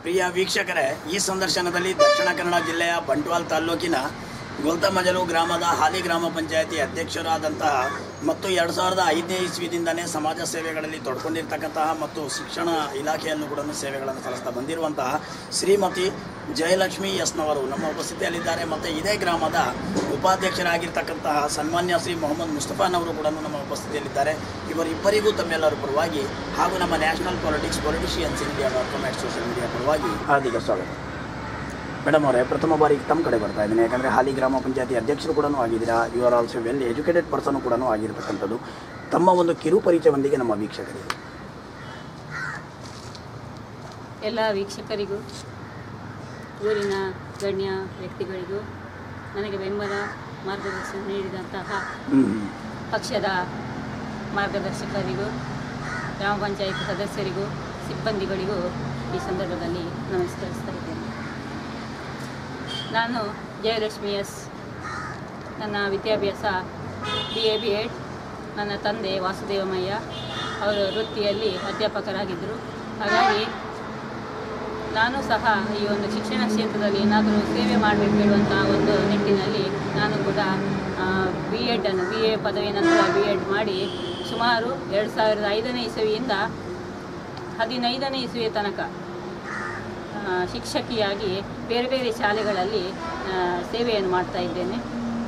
ಪ್ರಿಯ ವೀಕ್ಷಕರೇ ಈ ಸಂದರ್ಶನದಲ್ಲಿ ದಕ್ಷಿಣ ಕನ್ನಡ ಜಿಲ್ಲೆಯ ಬಂಟ್ವಾಲ್ ತಾಲ್ಲೂಕಿನ ಗೊಲ್ತಮಜಲು ಗ್ರಾಮದ ಹಾಲಿ ಗ್ರಾಮ ಪಂಚಾಯತಿ ಅಧ್ಯಕ್ಷರಾದಂತಹ ಮತ್ತು ಎರಡು ಸಾವಿರದ ಐದನೇ ಇಸ್ವಿದಿಂದನೇ ಸಮಾಜ ಸೇವೆಗಳಲ್ಲಿ ತೊಡ್ಕೊಂಡಿರ್ತಕ್ಕಂತಹ ಮತ್ತು ಶಿಕ್ಷಣ ಇಲಾಖೆಯಲ್ಲೂ ಕೂಡ ಸೇವೆಗಳನ್ನು ಸಲ್ಲಿಸ್ತಾ ಬಂದಿರುವಂತಹ ಶ್ರೀಮತಿ ಜಯಲಕ್ಷ್ಮಿ ಎಸ್ನವರು ನಮ್ಮ ಉಪಸ್ಥಿತಿಯಲ್ಲಿದ್ದಾರೆ ಮತ್ತು ಇದೇ ಗ್ರಾಮದ ಉಪಾಧ್ಯಕ್ಷರಾಗಿರ್ತಕ್ಕಂತಹ ಸನ್ಮಾನ್ಯ ಶ್ರೀ ಮೊಹಮ್ಮದ್ ಮುಸ್ತಫಾನವರು ಕೂಡ ನಮ್ಮ ಉಪಸ್ಥಿತಿಯಲ್ಲಿದ್ದಾರೆ ಇವರಿಬ್ಬರಿಗೂ ತಮ್ಮೆಲ್ಲರ ಪರವಾಗಿ ಹಾಗೂ ನಮ್ಮ national politics politicians India dot com social media ಪರವಾಗಿ ಹಾರ್ದಿಕ ಸ್ವಾಗತ ಮೇಡಮ್ ಅವರೇ ಪ್ರಥಮ ಬಾರಿಗೆ ತಮ್ಮ ಕಡೆ ಬರ್ತಾ ಇದ್ದೀನಿ ಯಾಕಂದರೆ ಹಾಲಿ ಗ್ರಾಮ ಪಂಚಾಯತಿ ಅಧ್ಯಕ್ಷರು ಕೂಡ ಆಗಿದ್ದೀರಾ you are also well educated person ಕೂಡ ಆಗಿರ್ತಕ್ಕಂಥದ್ದು ತಮ್ಮ ಒಂದು ಕಿರು ಪರಿಚಯವೊಂದಿಗೆ ನಮ್ಮ ವೀಕ್ಷಕರಿಗೆ ಎಲ್ಲ ವೀಕ್ಷಕರಿಗೂ ಊರಿನ ಗಣ್ಯ ವ್ಯಕ್ತಿಗಳಿಗೂ ನನಗೆ ಬೆಂಬಲ ಮಾರ್ಗದರ್ಶನ ನೀಡಿದಂತಹ ಹ್ಞೂ ಪಕ್ಷದ ಮಾರ್ಗದರ್ಶಕರಿಗೂ ಗ್ರಾಮ ಪಂಚಾಯತ್ ಸದಸ್ಯರಿಗೂ ಸಿಬ್ಬಂದಿಗಳಿಗೂ ಈ ಸಂದರ್ಭದಲ್ಲಿ ನಮಸ್ಕರಿಸ್ತಾ ಇದ್ದೇನೆ ನಾನು ಜಯಲಕ್ಷ್ಮಿ ಎಸ್ ನನ್ನ ವಿದ್ಯಾಭ್ಯಾಸ ಬಿ ಎ ಬಿ ಎಡ್ ನನ್ನ ತಂದೆ ವಾಸುದೇವಮಯ್ಯ ಅವರು ವೃತ್ತಿಯಲ್ಲಿ ಅಧ್ಯಾಪಕರಾಗಿದ್ದರು ಹಾಗಾಗಿ ನಾನು ಸಹ ಈ ಒಂದು ಶಿಕ್ಷಣ ಕ್ಷೇತ್ರದಲ್ಲಿ ಏನಾದರೂ ಸೇವೆ ಮಾಡಬೇಕು ಹೇಳುವಂಥ ಒಂದು ನಿಟ್ಟಿನಲ್ಲಿ ನಾನು ಕೂಡ ಬಿ ಎಡನ್ನು ಬಿ ಎ ಪದವಿ ನಂತರ ಬಿ ಎಡ್ ಮಾಡಿ ಸುಮಾರು ಎರಡು ಸಾವಿರದ ಐದನೇ ಇಸವಿಯಿಂದ ಹದಿನೈದನೇ ಇಸವಿಯ ತನಕ ಆ, ಶಿಕ್ಷಕಿಯಾಗಿ ಬೇರೆ ಬೇರೆ ಶಾಲೆಗಳಲ್ಲಿ ಆ, ಸೇವೆಯನ್ನು ಮಾಡ್ತಾ ಇದ್ದೇನೆ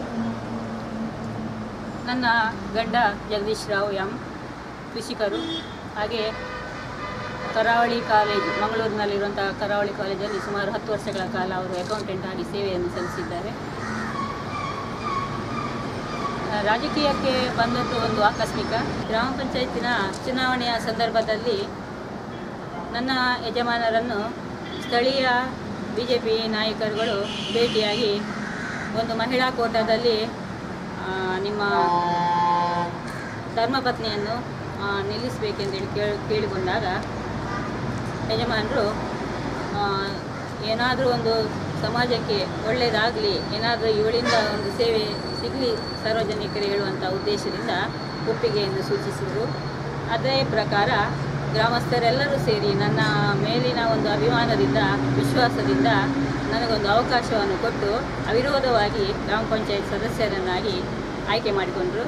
ನನ್ನ ಗಂಡ ಜಗದೀಶ್ ರಾವ್ ಎಂ ಕೃಷಿಕರು ಹಾಗೆ ಕರಾವಳಿ ಕಾಲೇಜು ಮಂಗಳೂರಿನಲ್ಲಿರುವಂತಹ ಕರಾವಳಿ ಕಾಲೇಜಲ್ಲಿ ಸುಮಾರು ಹತ್ತು ವರ್ಷಗಳ ಕಾಲ ಅವರು ಅಕೌಂಟೆಂಟ್ ಆಗಿ ಸೇವೆಯನ್ನು ಸಲ್ಲಿಸಿದ್ದಾರೆ ಆ, ರಾಜಕೀಯಕ್ಕೆ ಬಂದದ್ದು ಒಂದು ಆಕಸ್ಮಿಕ ಗ್ರಾಮ ಪಂಚಾಯತಿನ ಚುನಾವಣೆಯ ಸಂದರ್ಭದಲ್ಲಿ ನನ್ನ ಯಜಮಾನರನ್ನು ಸ್ಥಳೀಯ ಬಿ ಜೆ ಪಿ ನಾಯಕರುಗಳು ಭೇಟಿಯಾಗಿ ಒಂದು ಮಹಿಳಾ ಕೋಟಾದಲ್ಲಿ ಆ, ನಿಮ್ಮ ಧರ್ಮಪತ್ನಿಯನ್ನು ಆ, ನಿಲ್ಲಿಸಬೇಕೆಂದೇಳಿ ಕೇಳಿ ಕೇಳಿಕೊಂಡಾಗ ಯಜಮಾನರು ಏನಾದರೂ ಒಂದು ಸಮಾಜಕ್ಕೆ ಒಳ್ಳೆಯದಾಗಲಿ ಏನಾದರೂ ಇವಳಿಂದ ಒಂದು ಸೇವೆ ಸಿಗಲಿ ಸಾರ್ವಜನಿಕರಿಗೆ ಹೇಳುವಂಥ ಉದ್ದೇಶದಿಂದ ಒಪ್ಪಿಗೆಯನ್ನು ಸೂಚಿಸಿದರು ಅದೇ ಪ್ರಕಾರ ಗ್ರಾಮಸ್ಥರೆಲ್ಲರೂ ಸೇರಿ ನನ್ನ ಮೇಲಿನ ಒಂದು ಅಭಿಮಾನದಿಂದ ವಿಶ್ವಾಸದಿಂದ ನನಗೊಂದು ಅವಕಾಶವನ್ನು ಕೊಟ್ಟು ಅವಿರೋಧವಾಗಿ ಗ್ರಾಮ ಪಂಚಾಯತ್ ಸದಸ್ಯರನ್ನಾಗಿ ಆಯ್ಕೆ ಮಾಡಿಕೊಂಡರು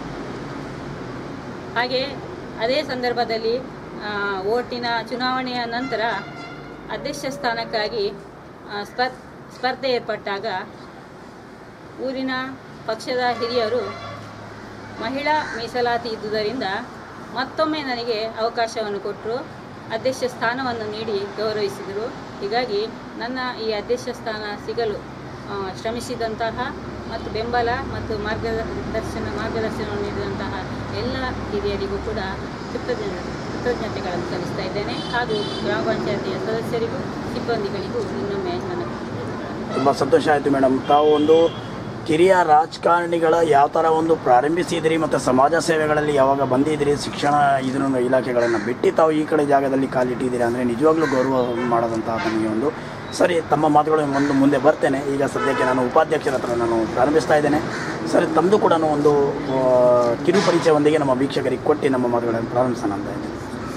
ಹಾಗೆ ಅದೇ ಸಂದರ್ಭದಲ್ಲಿ ಆ, ಓಟಿನ ಚುನಾವಣೆಯ ನಂತರ ಅಧ್ಯಕ್ಷ ಸ್ಥಾನಕ್ಕಾಗಿ ಆ, ಸ್ಪರ್ ಸ್ಪರ್ಧೆ ಏರ್ಪಟ್ಟಾಗ ಊರಿನ ಪಕ್ಷದ ಹಿರಿಯರು ಮಹಿಳಾ ಮೀಸಲಾತಿ ಇದ್ದುದರಿಂದ ಮತ್ತೊಮ್ಮೆ ನನಗೆ ಅವಕಾಶವನ್ನು ಕೊಟ್ಟರು ಅಧ್ಯಕ್ಷ ಸ್ಥಾನವನ್ನು ನೀಡಿ ಗೌರವಿಸಿದರು ಹೀಗಾಗಿ ನನ್ನ ಈ ಅಧ್ಯಕ್ಷ ಸ್ಥಾನ ಸಿಗಲು ಆ, ಶ್ರಮಿಸಿದಂತಹ ಮತ್ತು ಬೆಂಬಲ ಮತ್ತು ಮಾರ್ಗದರ್ಶನ ಮಾರ್ಗದರ್ಶನವನ್ನು ನೀಡಿದಂತಹ ಎಲ್ಲ ಹಿರಿಯರಿಗೂ ಕೂಡ ಕೃತಜ್ಞ ಕೃತಜ್ಞತೆಗಳನ್ನು ಸಲ್ಲಿಸ್ತಾ ಇದ್ದೇನೆ ಹಾಗೂ ಗ್ರಾಮ ಪಂಚಾಯತಿಯ ಸದಸ್ಯರಿಗೂ ಸಿಬ್ಬಂದಿಗಳಿಗೂ ಇನ್ನೊಮ್ಮೆ ನನ್ನ ತುಂಬ ಸಂತೋಷ ಆಯಿತು ಮೇಡಮ್ ತಾವು ಒಂದು ಕಿರಿಯ ರಾಜಕಾರಣಿಗಳ ಯಾವ ಥರ ಒಂದು ಪ್ರಾರಂಭಿಸಿದಿರಿ ಮತ್ತು ಸಮಾಜ ಸೇವೆಗಳಲ್ಲಿ ಯಾವಾಗ ಬಂದಿದ್ದೀರಿ ಶಿಕ್ಷಣ ಇದನ್ನು ಇಲಾಖೆಗಳನ್ನು ಬಿಟ್ಟು ತಾವು ಈ ಕಡೆ ಜಾಗದಲ್ಲಿ ಕಾಲಿಟ್ಟಿದ್ದೀರಿ ಅಂದರೆ ನಿಜವಾಗ್ಲೂ ಗೌರವ ಮಾಡೋದಂತಹ ತಮಗೆ ಒಂದು ಸರಿ ತಮ್ಮ ಮಾತುಗಳು ಒಂದು ಮುಂದೆ ಬರ್ತೇನೆ ಈಗ ಸದ್ಯಕ್ಕೆ ನಾನು ಉಪಾಧ್ಯಕ್ಷರ ಹತ್ರ ನಾನು ಪ್ರಾರಂಭಿಸ್ತಾ ಇದ್ದೇನೆ ಸರಿ ತಮ್ಮದು ಕೂಡ ಒಂದು ಆ, ಕಿರು ಪರಿಚಯವೊಂದಿಗೆ ನಮ್ಮ ವೀಕ್ಷಕರಿಗೆ ಕೊಟ್ಟು ನಮ್ಮ ಮಾತುಗಳನ್ನು ಪ್ರಾರಂಭಿಸೋಣ ಅಂತ ಇದ್ದೀನಿ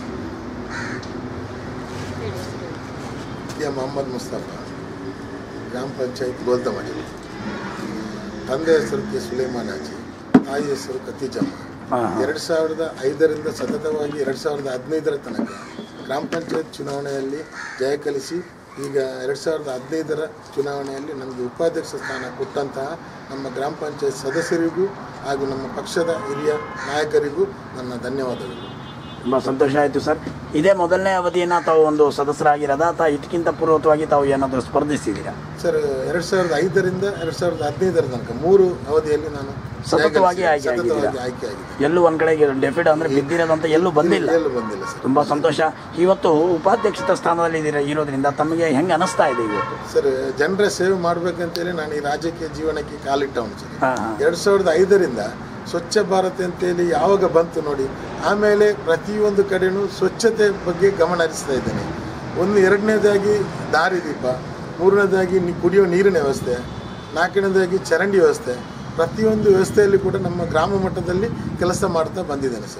ಹೇಳಿ ಎ ಮೊಹಮ್ಮದ್ ಮುಸ್ತಫಾ ಗ್ರಾಮ ಪಂಚಾಯತ್ ಗೋಲ್ದಮಜಲು ತಂದೆ ಹೆಸರು ಕೆ ಸುಲೇಮಾನ್ ಹಾಜಿ ತಾಯಿ ಹೆಸರು ಖತೀಜಮ್ಮ ಹಾಂ ಹಾಂ ಎರಡು ಸಾವಿರದ ಐದರಿಂದ ಸತತವಾಗಿ ಎರಡು ಸಾವಿರದ ಹದಿನೈದರ ತನಕ ಗ್ರಾಮ ಪಂಚಾಯತ್ ಚುನಾವಣೆಯಲ್ಲಿ ಜಯ ಕಲಿಸಿ ಈಗ ಎರಡು ಸಾವಿರದ ಹದಿನೈದರ ಚುನಾವಣೆಯಲ್ಲಿ ನಮಗೆ ಉಪಾಧ್ಯಕ್ಷ ಸ್ಥಾನ ಕೊಟ್ಟಂತಹ ನಮ್ಮ ಗ್ರಾಮ ಪಂಚಾಯತ್ ಸದಸ್ಯರಿಗೂ ಹಾಗೂ ನಮ್ಮ ಪಕ್ಷದ ಹಿರಿಯ ನಾಯಕರಿಗೂ ನನ್ನ ಧನ್ಯವಾದಗಳು ತುಂಬ ಸಂತೋಷ ಆಯಿತು ಸರ್ ಇದೇ ಮೊದಲನೇ ಅವಧಿಯನ್ನು ತಾವು ಒಂದು ಸದಸ್ಯರಾಗಿರೋದ ಅಥವಾ ಇದಕ್ಕಿಂತ ಪೂರ್ವಕವಾಗಿ ತಾವು ಏನಾದರೂ ಸ್ಪರ್ಧಿಸಿದ್ದೀರಾ ಸರ್ ಎರಡು ಸಾವಿರದ ಐದರಿಂದ ಎರಡು ಸಾವಿರದ ಹದಿನೈದರ ತನಕ ಮೂರು ಅವಧಿಯಲ್ಲಿ ನಾನು ಸತತವಾಗಿ ಆಯ್ಕೆ ಸತತವಾಗಿ ಆಗಿದ್ದೀರಾ? ಆಯ್ಕೆ ಆಗಿದೆ ಎಲ್ಲೂ ಒಂದು ಕಡೆಗೆ ಡೆಫಿಡ್ ಅಂದರೆ ಬಿದ್ದಿರೋದಂತ ಎಲ್ಲೂ ಬಂದಿಲ್ಲ ಎಲ್ಲೂ ಬಂದಿಲ್ಲ ಸರ್ ತುಂಬ ಸಂತೋಷ ಇವತ್ತು ಉಪಾಧ್ಯಕ್ಷತ ಸ್ಥಾನದಲ್ಲಿ ಇದ್ದೀರ ಇರೋದ್ರಿಂದ ತಮಗೆ ಹೆಂಗೆ ಅನಿಸ್ತಾ ಇದೆ ಇವತ್ತು ಸರ್ ಜನರ ಸೇವೆ ಮಾಡ್ಬೇಕಂತೇಳಿ ನಾನು ಈ ರಾಜಕೀಯ ಜೀವನಕ್ಕೆ ಕಾಲಿಟ್ಟವನು ಸರ್ ಹಾಂ ಹಾಂ ಎರಡು ಸಾವಿರದ ಐದರಿಂದ ಸ್ವಚ್ಛ ಭಾರತ್ ಅಂತೇಳಿ ಯಾವಾಗ ಬಂತು ನೋಡಿ ಆಮೇಲೆ ಪ್ರತಿಯೊಂದು ಕಡೆನೂ ಸ್ವಚ್ಛತೆ ಬಗ್ಗೆ ಗಮನ ಹರಿಸ್ತಾ ಇದ್ದೇನೆ ಒಂದು ಎರಡನೇದಾಗಿ ದಾರಿದೀಪ ಮೂರನೇದಾಗಿ ನಿ ಕುಡಿಯೋ ನೀರಿನ ವ್ಯವಸ್ಥೆ ನಾಲ್ಕನೇದಾಗಿ ಚರಂಡಿ ವ್ಯವಸ್ಥೆ ಪ್ರತಿಯೊಂದು ವ್ಯವಸ್ಥೆಯಲ್ಲಿ ಕೂಡ ನಮ್ಮ ಗ್ರಾಮ ಮಟ್ಟದಲ್ಲಿ ಕೆಲಸ ಮಾಡ್ತಾ ಬಂದಿದ್ದೇನೆ ಸರ್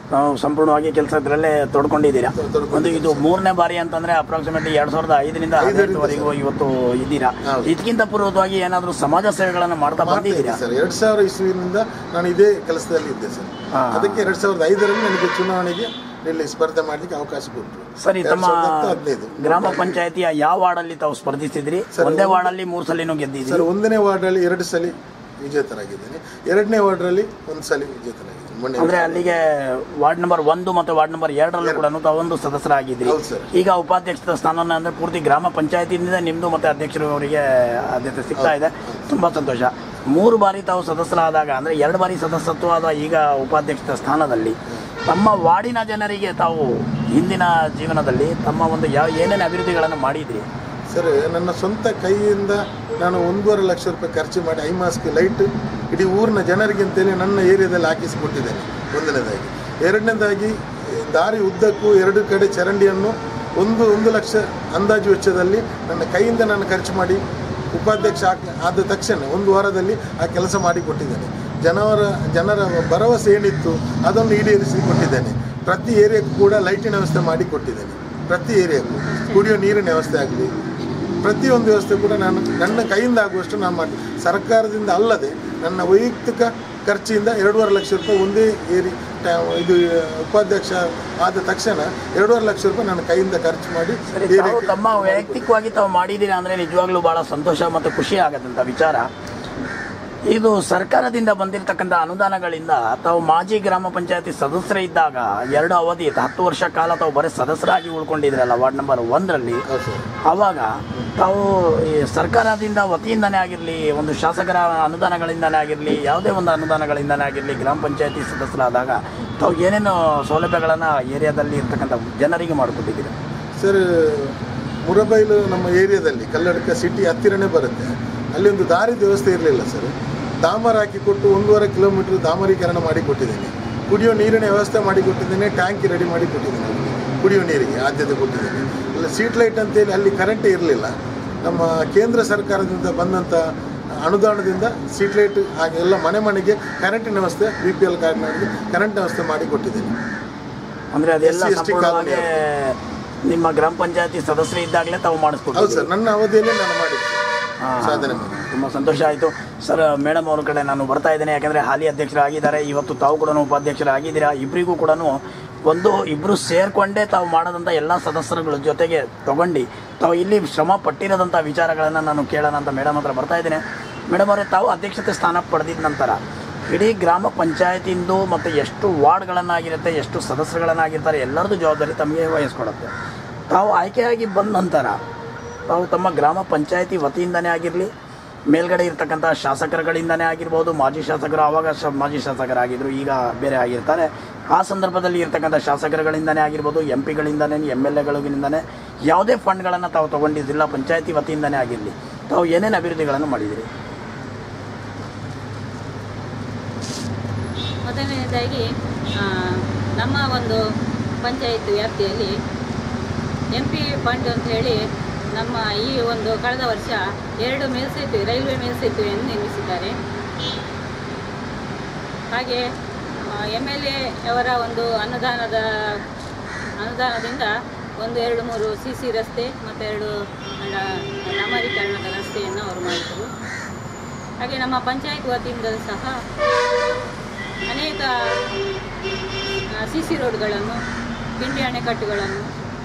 ತಾವು ಸಂಪೂರ್ಣವಾಗಿ ಕೆಲಸದಲ್ಲೇ ತೊಡ್ಕೊಂಡಿದ್ದೀರಾ ತೊಡ್ಕೊಂಡಿದ್ದೀನಿ ಒಂದು ಇದು ಮೂರನೇ ಬಾರಿ ಅಂತಂದ್ರೆ ಅಪ್ರಾಕ್ಸಿಮೇಟ್ಲಿ ಎರಡ್ ಸಾವಿರದ ಐದರಿಂದ ಹದಿನೆಂಟುವರೆಗೂ ಇವತ್ತು ಇದ್ದೀರಾ ಹೌದು. ಇದಕ್ಕಿಂತ ಪೂರ್ವಕವಾಗಿ ಏನಾದರೂ ಸಮಾಜ ಸೇವೆಗಳನ್ನು ಮಾಡ್ತಾ ಬಂದಿದ್ದೀರಾ ಸರ್ ಎರಡ್ ಸಾವಿರ ಇಸ್ವಿನಿಂದ ನಾನು ಇದೇ ಕೆಲಸದಲ್ಲಿ ಇದ್ದೆ ಸರ್ ಹಾ. ಅದಕ್ಕೆ ಎರಡ್ ಸಾವಿರದ ಐದರಲ್ಲಿ ನನಗೆ ಚುನಾವಣೆಗೆ ಇಲ್ಲಿ ಸ್ಪರ್ಧೆ ಮಾಡ್ಲಿಕ್ಕೆ ಅವಕಾಶ ಕೊಟ್ಟರು ಸರಿ ಎರಡ್ ತಮ್ಮ ಸಾವಿರದ ಹತ್ತು ಹದಿನೈದು ಗ್ರಾಮ ಪಂಚಾಯತಿಯ ಯಾವ ವಾರ್ಡಲ್ಲಿ ತಾವು ಸ್ಪರ್ಧಿಸಿದ್ರಿ ಸರ್, ಒಂದೇ ಒಂದು- ವಾರ್ಡಲ್ಲಿ ಮೂರು ಸಲಿನೂ ಗೆದ್ದಿದ್ದೀರಿ ಸರ್ ಒಂದನೇ ವಾರ್ಡಲ್ಲಿ ಎರಡು ಸಲ ವಿಜೇತರಾಗಿದ್ದೇನೆ ಎರಡನೇ ವಾರ್ಡ್ರಲ್ಲಿ ಒಂದು ಸಲ ವಿಜೇತರಾಗಿದ್ದೇನೆ ಮೊನ್ನೆ ಅಂದ್ರೆ ಅಲ್ಲಿಗೆ ವಾರ್ಡ್ ನಂಬರ್ ಒಂದು ಮತ್ತು ವಾರ್ಡ್ ನಂಬರ್ ಎರಡರಲ್ಲೂ ಕೂಡ ತಾವೊಂದು ಸದಸ್ಯರಾಗಿದ್ರಿ ಹೌದು ಸರ್. ಈಗ ಉಪಾಧ್ಯಕ್ಷದ ಸ್ಥಾನವನ್ನ ಅಂದ್ರೆ ಪೂರ್ತಿ ಗ್ರಾಮ ಪಂಚಾಯತಿಯಿಂದ ನಿಮ್ದು ಮತ್ತೆ ಅಧ್ಯಕ್ಷರು ಅವರಿಗೆ ಆದ್ಯತೆ ಸಿಗ್ತಾ ಇದೆ ತುಂಬಾ ಸಂತೋಷ ಮೂರು ಬಾರಿ ತಾವು ಸದಸ್ಯರಾದಾಗ ಅಂದ್ರೆ ಎರಡು ಬಾರಿ ಸದಸ್ಯತ್ವ ಆದ ಈಗ ಉಪಾಧ್ಯಕ್ಷದ ಸ್ಥಾನದಲ್ಲಿ ತಮ್ಮ ವಾರ್ಡಿನ ಜನರಿಗೆ ತಾವು ಹಿಂದಿನ ಜೀವನದಲ್ಲಿ ತಮ್ಮ ಒಂದು ಯಾವ ಏನೇನು ಅಭಿವೃದ್ಧಿಗಳನ್ನು ಮಾಡಿದ್ರಿ ಸರ್ ನನ್ನ ಸ್ವಂತ ಕೈಯಿಂದ ನಾನು ಒಂದೂವರೆ ಲಕ್ಷ ರೂಪಾಯಿ ಖರ್ಚು ಮಾಡಿ ಐ ಮಾಸ್ಕ್ ಲೈಟ್ ಇಡೀ ಊರಿನ ಜನರಿಗೆ ಅಂತೇಳಿ ನನ್ನ ಏರಿಯಾದಲ್ಲಿ ಹಾಕಿಸಿಕೊಟ್ಟಿದ್ದೇನೆ ಒಂದನೇದಾಗಿ ಎರಡನೇದಾಗಿ ದಾರಿ ಉದ್ದಕ್ಕೂ ಎರಡು ಕಡೆ ಚರಂಡಿಯನ್ನು ಒಂದು ಒಂದು ಲಕ್ಷ ಅಂದಾಜು ವೆಚ್ಚದಲ್ಲಿ ನನ್ನ ಕೈಯಿಂದ ನಾನು ಖರ್ಚು ಮಾಡಿ ಉಪಾಧ್ಯಕ್ಷ ಆಗ್- ಆದ ತಕ್ಷಣ ಒಂದು ವಾರದಲ್ಲಿ ಆ ಕೆಲಸ ಮಾಡಿಕೊಟ್ಟಿದ್ದೇನೆ ಜನವರ ಜನರ ಭರವಸೆ ಏನಿತ್ತು ಅದನ್ನು ಈಡೇರಿಸಿ ಕೊಟ್ಟಿದ್ದೇನೆ ಪ್ರತಿ ಏರಿಯಾಕ್ಕೂ ಕೂಡ ಲೈಟಿನ ವ್ಯವಸ್ಥೆ ಮಾಡಿ ಕೊಟ್ಟಿದ್ದೇನೆ ಪ್ರತಿ ಏರಿಯಾಕ್ಕೂ ಕುಡಿಯೋ ನೀರಿನ ವ್ಯವಸ್ಥೆ ಆಗಲಿ ಪ್ರತಿಯೊಂದು ವ್ಯವಸ್ಥೆ ಕೂಡ ನಾನು ನನ್ನ ಕೈಯಿಂದ ಆಗುವಷ್ಟು ನಾನು ಮಾಡಿ ಸರ್ಕಾರದಿಂದ ಅಲ್ಲದೆ ನನ್ನ ವೈಯಕ್ತಿಕ ಖರ್ಚಿಂದ ಎರಡೂವರೆ ಲಕ್ಷ ರೂಪಾಯಿ ಒಂದೇ ಏರಿ ಟ- ಇದು ಉಪಾಧ್ಯಕ್ಷ ಆದ ತಕ್ಷಣ ಎರಡೂವರೆ ಲಕ್ಷ ರೂಪಾಯಿ ನನ್ನ ಕೈಯಿಂದ ಖರ್ಚು ಮಾಡಿ ಸರಿ ತಾವು ಏರಿಯಾಕ್ಕೆ ತಮ್ಮ ವೈಯಕ್ತಿಕವಾಗಿ ತಾವು ಮಾಡಿದ್ದೀರಾ ಅಂದ್ರೆ ನಿಜವಾಗ್ಲೂ ಬಹಳ ಸಂತೋಷ ಮತ್ತು ಖುಷಿ ಆಗದಂತ ವಿಚಾರ ಇದು ಸರ್ಕಾರದಿಂದ ಬಂದಿರತಕ್ಕಂಥ ಅನುದಾನಗಳಿಂದ ತಾವು ಮಾಜಿ ಗ್ರಾಮ ಪಂಚಾಯತಿ ಸದಸ್ಯರ ಇದ್ದಾಗ ಎರಡು ಅವಧಿ ಹತ್ತು ವರ್ಷ ಕಾಲ ತಾವು ಬರೀ ಸದಸ್ಯರಾಗಿ ಉಳ್ಕೊಂಡಿದ್ರಲ್ಲ ವಾರ್ಡ್ ನಂಬರ್ ಒಂದರಲ್ಲಿ ಹೌದು ಸರ್ ಆವಾಗ ತಾವು ಈ ಸರ್ಕಾರದಿಂದ ವತಿಯಿಂದನೇ ಆಗಿರಲಿ ಒಂದು ಶಾಸಕರ ಅನುದಾನಗಳಿಂದನೇ ಆಗಿರಲಿ ಯಾವುದೇ ಒಂದು ಅನುದಾನಗಳಿಂದನೇ ಆಗಿರಲಿ ಗ್ರಾಮ ಪಂಚಾಯತಿ ಸದಸ್ಯರಾದಾಗ ತಾವು ಏನೇನು ಸೌಲಭ್ಯಗಳನ್ನು ಏರಿಯಾದಲ್ಲಿ ಇರ್ತಕ್ಕಂಥ ಜನರಿಗೆ ಮಾಡಿಕೊಟ್ಟಿದ್ದೀರಿ ಸರ್ ಮುರಬೈಲು ನಮ್ಮ ಏರಿಯಾದಲ್ಲಿ ಕಲ್ಲಡ್ಕ ಸಿಟಿ ಹತ್ತಿರನೇ ಬರುತ್ತೆ ಅಲ್ಲಿ ಒಂದು ದಾರಿ ವ್ಯವಸ್ಥೆ ಇರಲಿಲ್ಲ ಸರ್ ಡಾಮರ್ ಹಾಕಿಕೊಟ್ಟು ಒಂದೂವರೆ ಕಿಲೋಮೀಟರ್ ಡಾಮರೀಕರಣ ಮಾಡಿ ಕೊಟ್ಟಿದ್ದೇನೆ ಕುಡಿಯೋ ನೀರಿನ ವ್ಯವಸ್ಥೆ ಮಾಡಿ ಕೊಟ್ಟಿದ್ದೇನೆ ಟ್ಯಾಂಕಿ ರೆಡಿ ಮಾಡಿ ಕೊಟ್ಟಿದ್ದೇನೆ ಅವ್ರಿಗೆ. ಕುಡಿಯೋ ನೀರಿಗೆ ಆದ್ಯತೆ ಕೊಟ್ಟಿದ್ದೇನೆ ಅಲ್ಲಿ ಸೀಟ್ ಲೈಟ್ ಅಂತೇಳಿ ಅಲ್ಲಿ ಕರೆಂಟೇ ಇರಲಿಲ್ಲ ನಮ್ಮ ಕೇಂದ್ರ ಸರ್ಕಾರದಿಂದ ಬಂದಂಥ ಅನುದಾನದಿಂದ ಸೀಟ್ ಲೈಟ್ ಹಾಗೆ ಎಲ್ಲ ಮನೆ ಮನೆಗೆ ಕರೆಂಟಿನ ವ್ಯವಸ್ಥೆ ಬಿ ಪಿ ಎಲ್ ಕಾರ್ಡ್ನವರಿಗೆ ಕರೆಂಟ್ ವ್ಯವಸ್ಥೆ ಮಾಡಿ ಕೊಟ್ಟಿದ್ದೇನೆ ಅಂದ್ರೆ ಅದೆಲ್ಲ SC, ST ಸಂಪೂರ್ಣವಾಗಿ ನಿಮ್ಮ ಗ್ರಾಮ ಪಂಚಾಯತಿ ಸದಸ್ಯರು ಇದ್ದಾಗಲೇ ತಾವು ಹೌದು ಮಾಡಿಸ್ಕೊಡ್ತೀವಿ ಸರ್ ನನ್ನ ಅವಧಿಯಲ್ಲೇ ನಾನು ಮಾಡಿದ್ದೆ ಹಾ. ಸಾಧನೆ ಮಾಡಿ ತುಂಬ ಸಂತೋಷ ಆಯಿತು ಸರ್ ಮೇಡಮ್ ಅವ್ರ ಕಡೆ ನಾನು ಬರ್ತಾ ಇದ್ದೇನೆ ಯಾಕಂದರೆ ಹಾಲಿ ಅಧ್ಯಕ್ಷರಾಗಿದ್ದಾರೆ ಇವತ್ತು ತಾವು ಕೂಡ ಉಪಾಧ್ಯಕ್ಷರಾಗಿದ್ದೀರಾ ಇಬ್ಬರಿಗೂ ಕೂಡ ಒಂದು ಇಬ್ಬರು ಸೇರಿಕೊಂಡೇ ತಾವು ಮಾಡೋದಂಥ ಎಲ್ಲ ಸದಸ್ಯರುಗಳ ಜೊತೆಗೆ ತಗೊಂಡು ತಾವು ಇಲ್ಲಿ ಶ್ರಮ ಪಟ್ಟಿರೋದಂಥ ವಿಚಾರಗಳನ್ನು ನಾನು ಕೇಳೋಣ ಅಂತ ಮೇಡಮ್ ಹತ್ರ ಬರ್ತಾ ಇದ್ದೇನೆ ಮೇಡಮ್ ಅವರೇ ತಾವು ಅಧ್ಯಕ್ಷತೆ ಸ್ಥಾನ ಪಡೆದಿದ ನಂತರ ಇಡೀ ಗ್ರಾಮ ಪಂಚಾಯತಿಂದು ಮತ್ತು ಎಷ್ಟು ವಾರ್ಡ್ಗಳನ್ನಾಗಿರುತ್ತೆ ಎಷ್ಟು ಸದಸ್ಯರುಗಳನ್ನಾಗಿರ್ತಾರೆ ಎಲ್ಲರದ್ದು ಜವಾಬ್ದಾರಿ ತಮಗೆ ವಹಿಸ್ಕೊಡುತ್ತೆ ತಾವು ಆಯ್ಕೆಯಾಗಿ ಬಂದ ನಂತರ ತಾವು ತಮ್ಮ ಗ್ರಾಮ ಪಂಚಾಯತಿ ವತಿಯಿಂದನೇ ಆಗಿರಲಿ ಮೇಲ್ಗಡೆ ಇರ್ತಕ್ಕಂಥ ಶಾಸಕರುಗಳಿಂದನೇ ಆಗಿರ್ಬೋದು ಮಾಜಿ ಶಾಸಕರು ಆವಾಗ ಶ ಮಾಜಿ ಶಾಸಕರಾಗಿದ್ದರು ಈಗ ಬೇರೆ ಆಗಿರ್ತಾರೆ ಆ ಸಂದರ್ಭದಲ್ಲಿ ಇರ್ತಕ್ಕಂಥ ಶಾಸಕರುಗಳಿಂದನೇ ಆಗಿರ್ಬೋದು ಎಂ ಪಿಗಳಿಂದನೇ ಎಮ್ ಎಲ್ ಎಗಳಿಂದನೇ ಯಾವುದೇ ಫಂಡ್ಗಳನ್ನು ತಾವು ತೊಗೊಂಡು ಜಿಲ್ಲಾ ಪಂಚಾಯತಿ ವತಿಯಿಂದನೇ ಆಗಿರಲಿ ತಾವು ಏನೇನು ಅಭಿವೃದ್ಧಿಗಳನ್ನು ಮಾಡಿದಿರಿ ಮೊದಲನೇದಾಗಿ ಆ, ನಮ್ಮ ಒಂದು ಪಂಚಾಯತ್ ವ್ಯಾಪ್ತಿಯಲ್ಲಿ ಎಂ ಪಿ ಫಂಡ್ ಅಂತ ಹೇಳಿ ನಮ್ಮ ಈ ಒಂದು ಕಳೆದ ವರ್ಷ ಎರಡು ಮೇಲ್ಸೇತುವೆ ರೈಲ್ವೆ ಮೇಲ್ಸೇತುವೆಯನ್ನು ನಿರ್ಮಿಸಿದ್ದಾರೆ ಹಾಗೆ ಎಮ್ ಎಲ್ ಎ ಅವರ ಒಂದು ಅನುದಾನದ ಅನುದಾನದಿಂದ ಒಂದು ಎರಡು ಮೂರು ಸಿ ಸಿ ರಸ್ತೆ ಮತ್ತು ಎರಡು ಡ- ಡಾಮರೀಕರಣದ ರಸ್ತೆಯನ್ನು ಅವರು ಮಾಡಿದರು ಹಾಗೆ ನಮ್ಮ ಪಂಚಾಯತ್ ವತಿಯಿಂದ ಸಹ ಅನೇಕ ಸಿ ಸಿ ರೋಡ್ಗಳನ್ನು ಕಿಂಡಿ ಅಣೆಕಟ್ಟುಗಳನ್ನು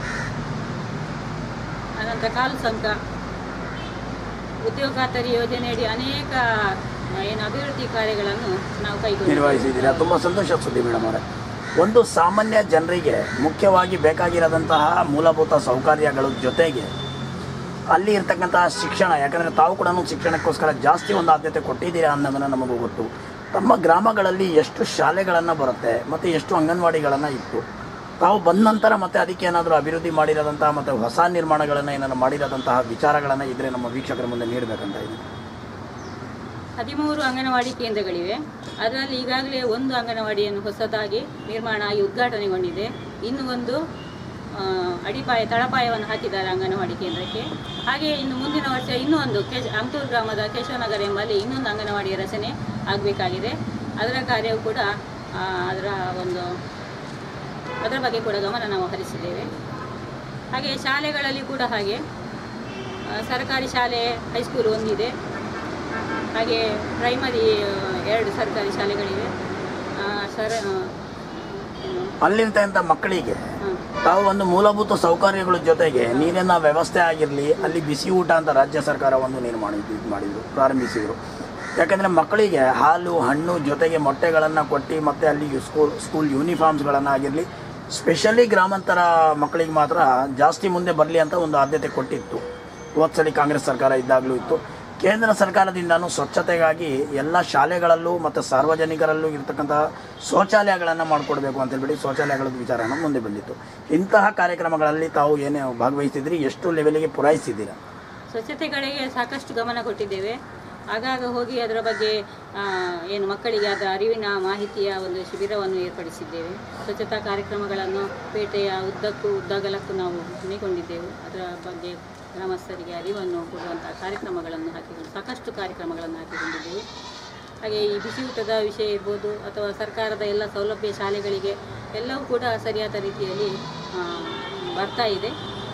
ಅನಂತರ ಕಾಲು ಸಂಕ ಉದ್ಯೋಗ ಖಾತರಿ ಯೋಜನೆಯಡಿ ಅನೇಕ ಆ, ಏನು ಅಭಿವೃದ್ಧಿ ಕಾರ್ಯಗಳನ್ನು ನಾವು ಕೈಗೊಂಡಿದ್ದೇವೆ ನಿರ್ವಹಿಸಿದ್ದೀರಾ ತುಂಬ ಸಂತೋಷ ಸುದ್ದಿ ಮೇಡಮ್ ಅವರೇ ಒಂದು ಸಾಮಾನ್ಯ ಜನರಿಗೆ ಮುಖ್ಯವಾಗಿ ಬೇಕಾಗಿರೋದಂತಹ ಮೂಲಭೂತ ಸೌಕರ್ಯಗಳ ಜೊತೆಗೆ ಅಲ್ಲಿ ಇರ್ತಕ್ಕಂತಹ ಶಿಕ್ಷಣ ಯಾಕಂದರೆ ತಾವು ಕೂಡ ಶಿಕ್ಷಣಕ್ಕೋಸ್ಕರ ಜಾಸ್ತಿ ಒಂದು ಆದ್ಯತೆ ಕೊಟ್ಟಿದ್ದೀರಾ ಅನ್ನೋದನ್ನು ನಮಗೂ ಗೊತ್ತು ತಮ್ಮ ಗ್ರಾಮಗಳಲ್ಲಿ ಎಷ್ಟು ಶಾಲೆಗಳನ್ನು ಬರುತ್ತೆ ಮತ್ತು ಎಷ್ಟು ಅಂಗನವಾಡಿಗಳನ್ನು ಇತ್ತು ತಾವು ಬಂದ ನಂತರ ಮತ್ತೆ ಅದಕ್ಕೆ ಏನಾದರೂ ಅಭಿವೃದ್ಧಿ ಮಾಡಿರೋದಂತಹ ಮತ್ತು ಹೊಸ ನಿರ್ಮಾಣಗಳನ್ನು ಏನಾದ್ರು ಮಾಡಿರೋದಂತಹ ವಿಚಾರಗಳನ್ನು ಇದ್ದರೆ ನಮ್ಮ ವೀಕ್ಷಕರ ಮುಂದೆ ನೀಡಬೇಕಂತ ಇದ್ದೀನಿ ಹದಿಮೂರು ಅಂಗನವಾಡಿ ಕೇಂದ್ರಗಳಿವೆ ಅದರಲ್ಲಿ ಈಗಾಗಲೇ ಒಂದು ಅಂಗನವಾಡಿಯನ್ನು ಹೊಸದಾಗಿ ನಿರ್ಮಾಣ ಆಗಿ ಉದ್ಘಾಟನೆಗೊಂಡಿದೆ ಇನ್ನು ಒಂದು ಆ, ಅಡಿಪಾಯ ತಳಪಾಯವನ್ನು ಹಾಕಿದ್ದಾರೆ ಅಂಗನವಾಡಿ ಕೇಂದ್ರಕ್ಕೆ ಹಾಗೆ ಇನ್ನು ಮುಂದಿನ ವರ್ಷ ಇನ್ನೂ ಒಂದು ಕೇಶ ಅಂತೂರು ಗ್ರಾಮದ ಕೇಶವನಗರ ಎಂಬಲ್ಲಿ ಇನ್ನೊಂದು ಅಂಗನವಾಡಿಯ ರಚನೆ ಆಗಬೇಕಾಗಿದೆ ಅದರ ಕಾರ್ಯವು ಕೂಡ ಆ, ಅದರ ಒಂದು ಅದರ ಬಗ್ಗೆ ಕೂಡ ಗಮನ ನಾವು ಹರಿಸಿದ್ದೇವೆ ಹಾಗೆ ಶಾಲೆಗಳಲ್ಲಿ ಕೂಡ ಹಾಗೆ ಆ, ಸರ್ಕಾರಿ ಶಾಲೆ ಹೈಸ್ಕೂಲ್ ಒಂದಿದೆ ಹಾಗೆ ಪ್ರೈಮರಿ ಆ, ಎರಡು ಸರ್ಕಾರಿ ಶಾಲೆಗಳಿವೆ ಆ, ಸರ ಆ, ಏನು, ಅಲ್ಲಿರ್ತಕ್ಕಂಥ ಮಕ್ಕಳಿಗೆ ಹಾಂ ತಾವು ಒಂದು ಮೂಲಭೂತ ಸೌಕರ್ಯಗಳ ಜೊತೆಗೆ ನೀರಿನ ವ್ಯವಸ್ಥೆ ಆಗಿರಲಿ ಅಲ್ಲಿ ಬಿಸಿ ಊಟ ಅಂತ ರಾಜ್ಯ ಸರ್ಕಾರ ಒಂದು ನಿರ್ಮಾಣ ಇದು ಮಾಡಿದ್ರು ಪ್ರಾರಂಭಿಸಿದರು ಯಾಕಂದರೆ ಮಕ್ಕಳಿಗೆ ಹಾಲು ಹಣ್ಣು ಜೊತೆಗೆ ಮೊಟ್ಟೆಗಳನ್ನು ಕೊಟ್ಟು ಮತ್ತು ಅಲ್ಲಿ ಸ್ಕೂಲ್ ಸ್ಕೂಲ್ ಯೂನಿಫಾರ್ಮ್ಸ್ಗಳನ್ನು ಆಗಿರಲಿ ಸ್ಪೆಷಲಿ ಗ್ರಾಮಾಂತರ ಮಕ್ಕಳಿಗೆ ಮಾತ್ರ ಜಾಸ್ತಿ ಮುಂದೆ ಬರಲಿ ಅಂತ ಒಂದು ಆದ್ಯತೆ ಕೊಟ್ಟಿತ್ತು ಹೋದ್ಸಲಿ ಕಾಂಗ್ರೆಸ್ ಸರ್ಕಾರ ಇದ್ದಾಗಲೂ ಇತ್ತು ಕೇಂದ್ರ ಸರ್ಕಾರದಿಂದನೂ ಸ್ವಚ್ಛತೆಗಾಗಿ ಎಲ್ಲ ಶಾಲೆಗಳಲ್ಲೂ ಮತ್ತು ಸಾರ್ವಜನಿಕರಲ್ಲೂ ಇರತಕ್ಕಂಥ ಶೌಚಾಲಯಗಳನ್ನು ಮಾಡಿಕೊಡ್ಬೇಕು ಅಂತ ಹೇಳ್ಬಿಟ್ಟು ಶೌಚಾಲಯಗಳ ವಿಚಾರನ ಮುಂದೆ ಬಂದಿತ್ತು ಇಂತಹ ಕಾರ್ಯಕ್ರಮಗಳಲ್ಲಿ ತಾವು ಏನೇ ಭಾಗವಹಿಸಿದ್ರಿ ಎಷ್ಟು ಲೆವೆಲಿಗೆ ಪೂರೈಸಿದ್ದೀರಾ ಸ್ವಚ್ಛತೆ ಕಡೆಗೆ ಸಾಕಷ್ಟು ಗಮನ ಕೊಟ್ಟಿದ್ದೇವೆ ಆಗಾಗ ಹೋಗಿ ಅದರ ಬಗ್ಗೆ ಆ, ಏನು ಮಕ್ಕಳಿಗೆ ಅದರ ಅರಿವಿನ ಮಾಹಿತಿಯ ಒಂದು ಶಿಬಿರವನ್ನು ಏರ್ಪಡಿಸಿದ್ದೇವೆ ಸ್ವಚ್ಛತಾ ಕಾರ್ಯಕ್ರಮಗಳನ್ನು ಪೇಟೆಯ ಉದ್ದಕ್ಕೂ ಉದ್ದಗಲಕ್ಕೂ ನಾವು ಹಮ್ಮಿಕೊಂಡಿದ್ದೆವು ಅದರ ಬಗ್ಗೆ ಗ್ರಾಮಸ್ಥರಿಗೆ ಅರಿವನ್ನು ಕೊಡುವಂಥ ಕಾರ್ಯಕ್ರಮಗಳನ್ನು ಹಾಕಿಕೊಂಡು ಸಾಕಷ್ಟು ಕಾರ್ಯಕ್ರಮಗಳನ್ನು ಹಾಕಿಕೊಂಡಿದ್ದೆವು ಹಾಗೆ ಈ ಬಿಸಿ ಊಟದ ವಿಷಯ ಇರ್ಬೋದು ಅಥವಾ ಸರ್ಕಾರದ ಎಲ್ಲ ಸೌಲಭ್ಯ ಶಾಲೆಗಳಿಗೆ ಎಲ್ಲವೂ ಕೂಡ ಸರಿಯಾದ ರೀತಿಯಲ್ಲಿ ಆ, ಬರ್ತಾ ಇದೆ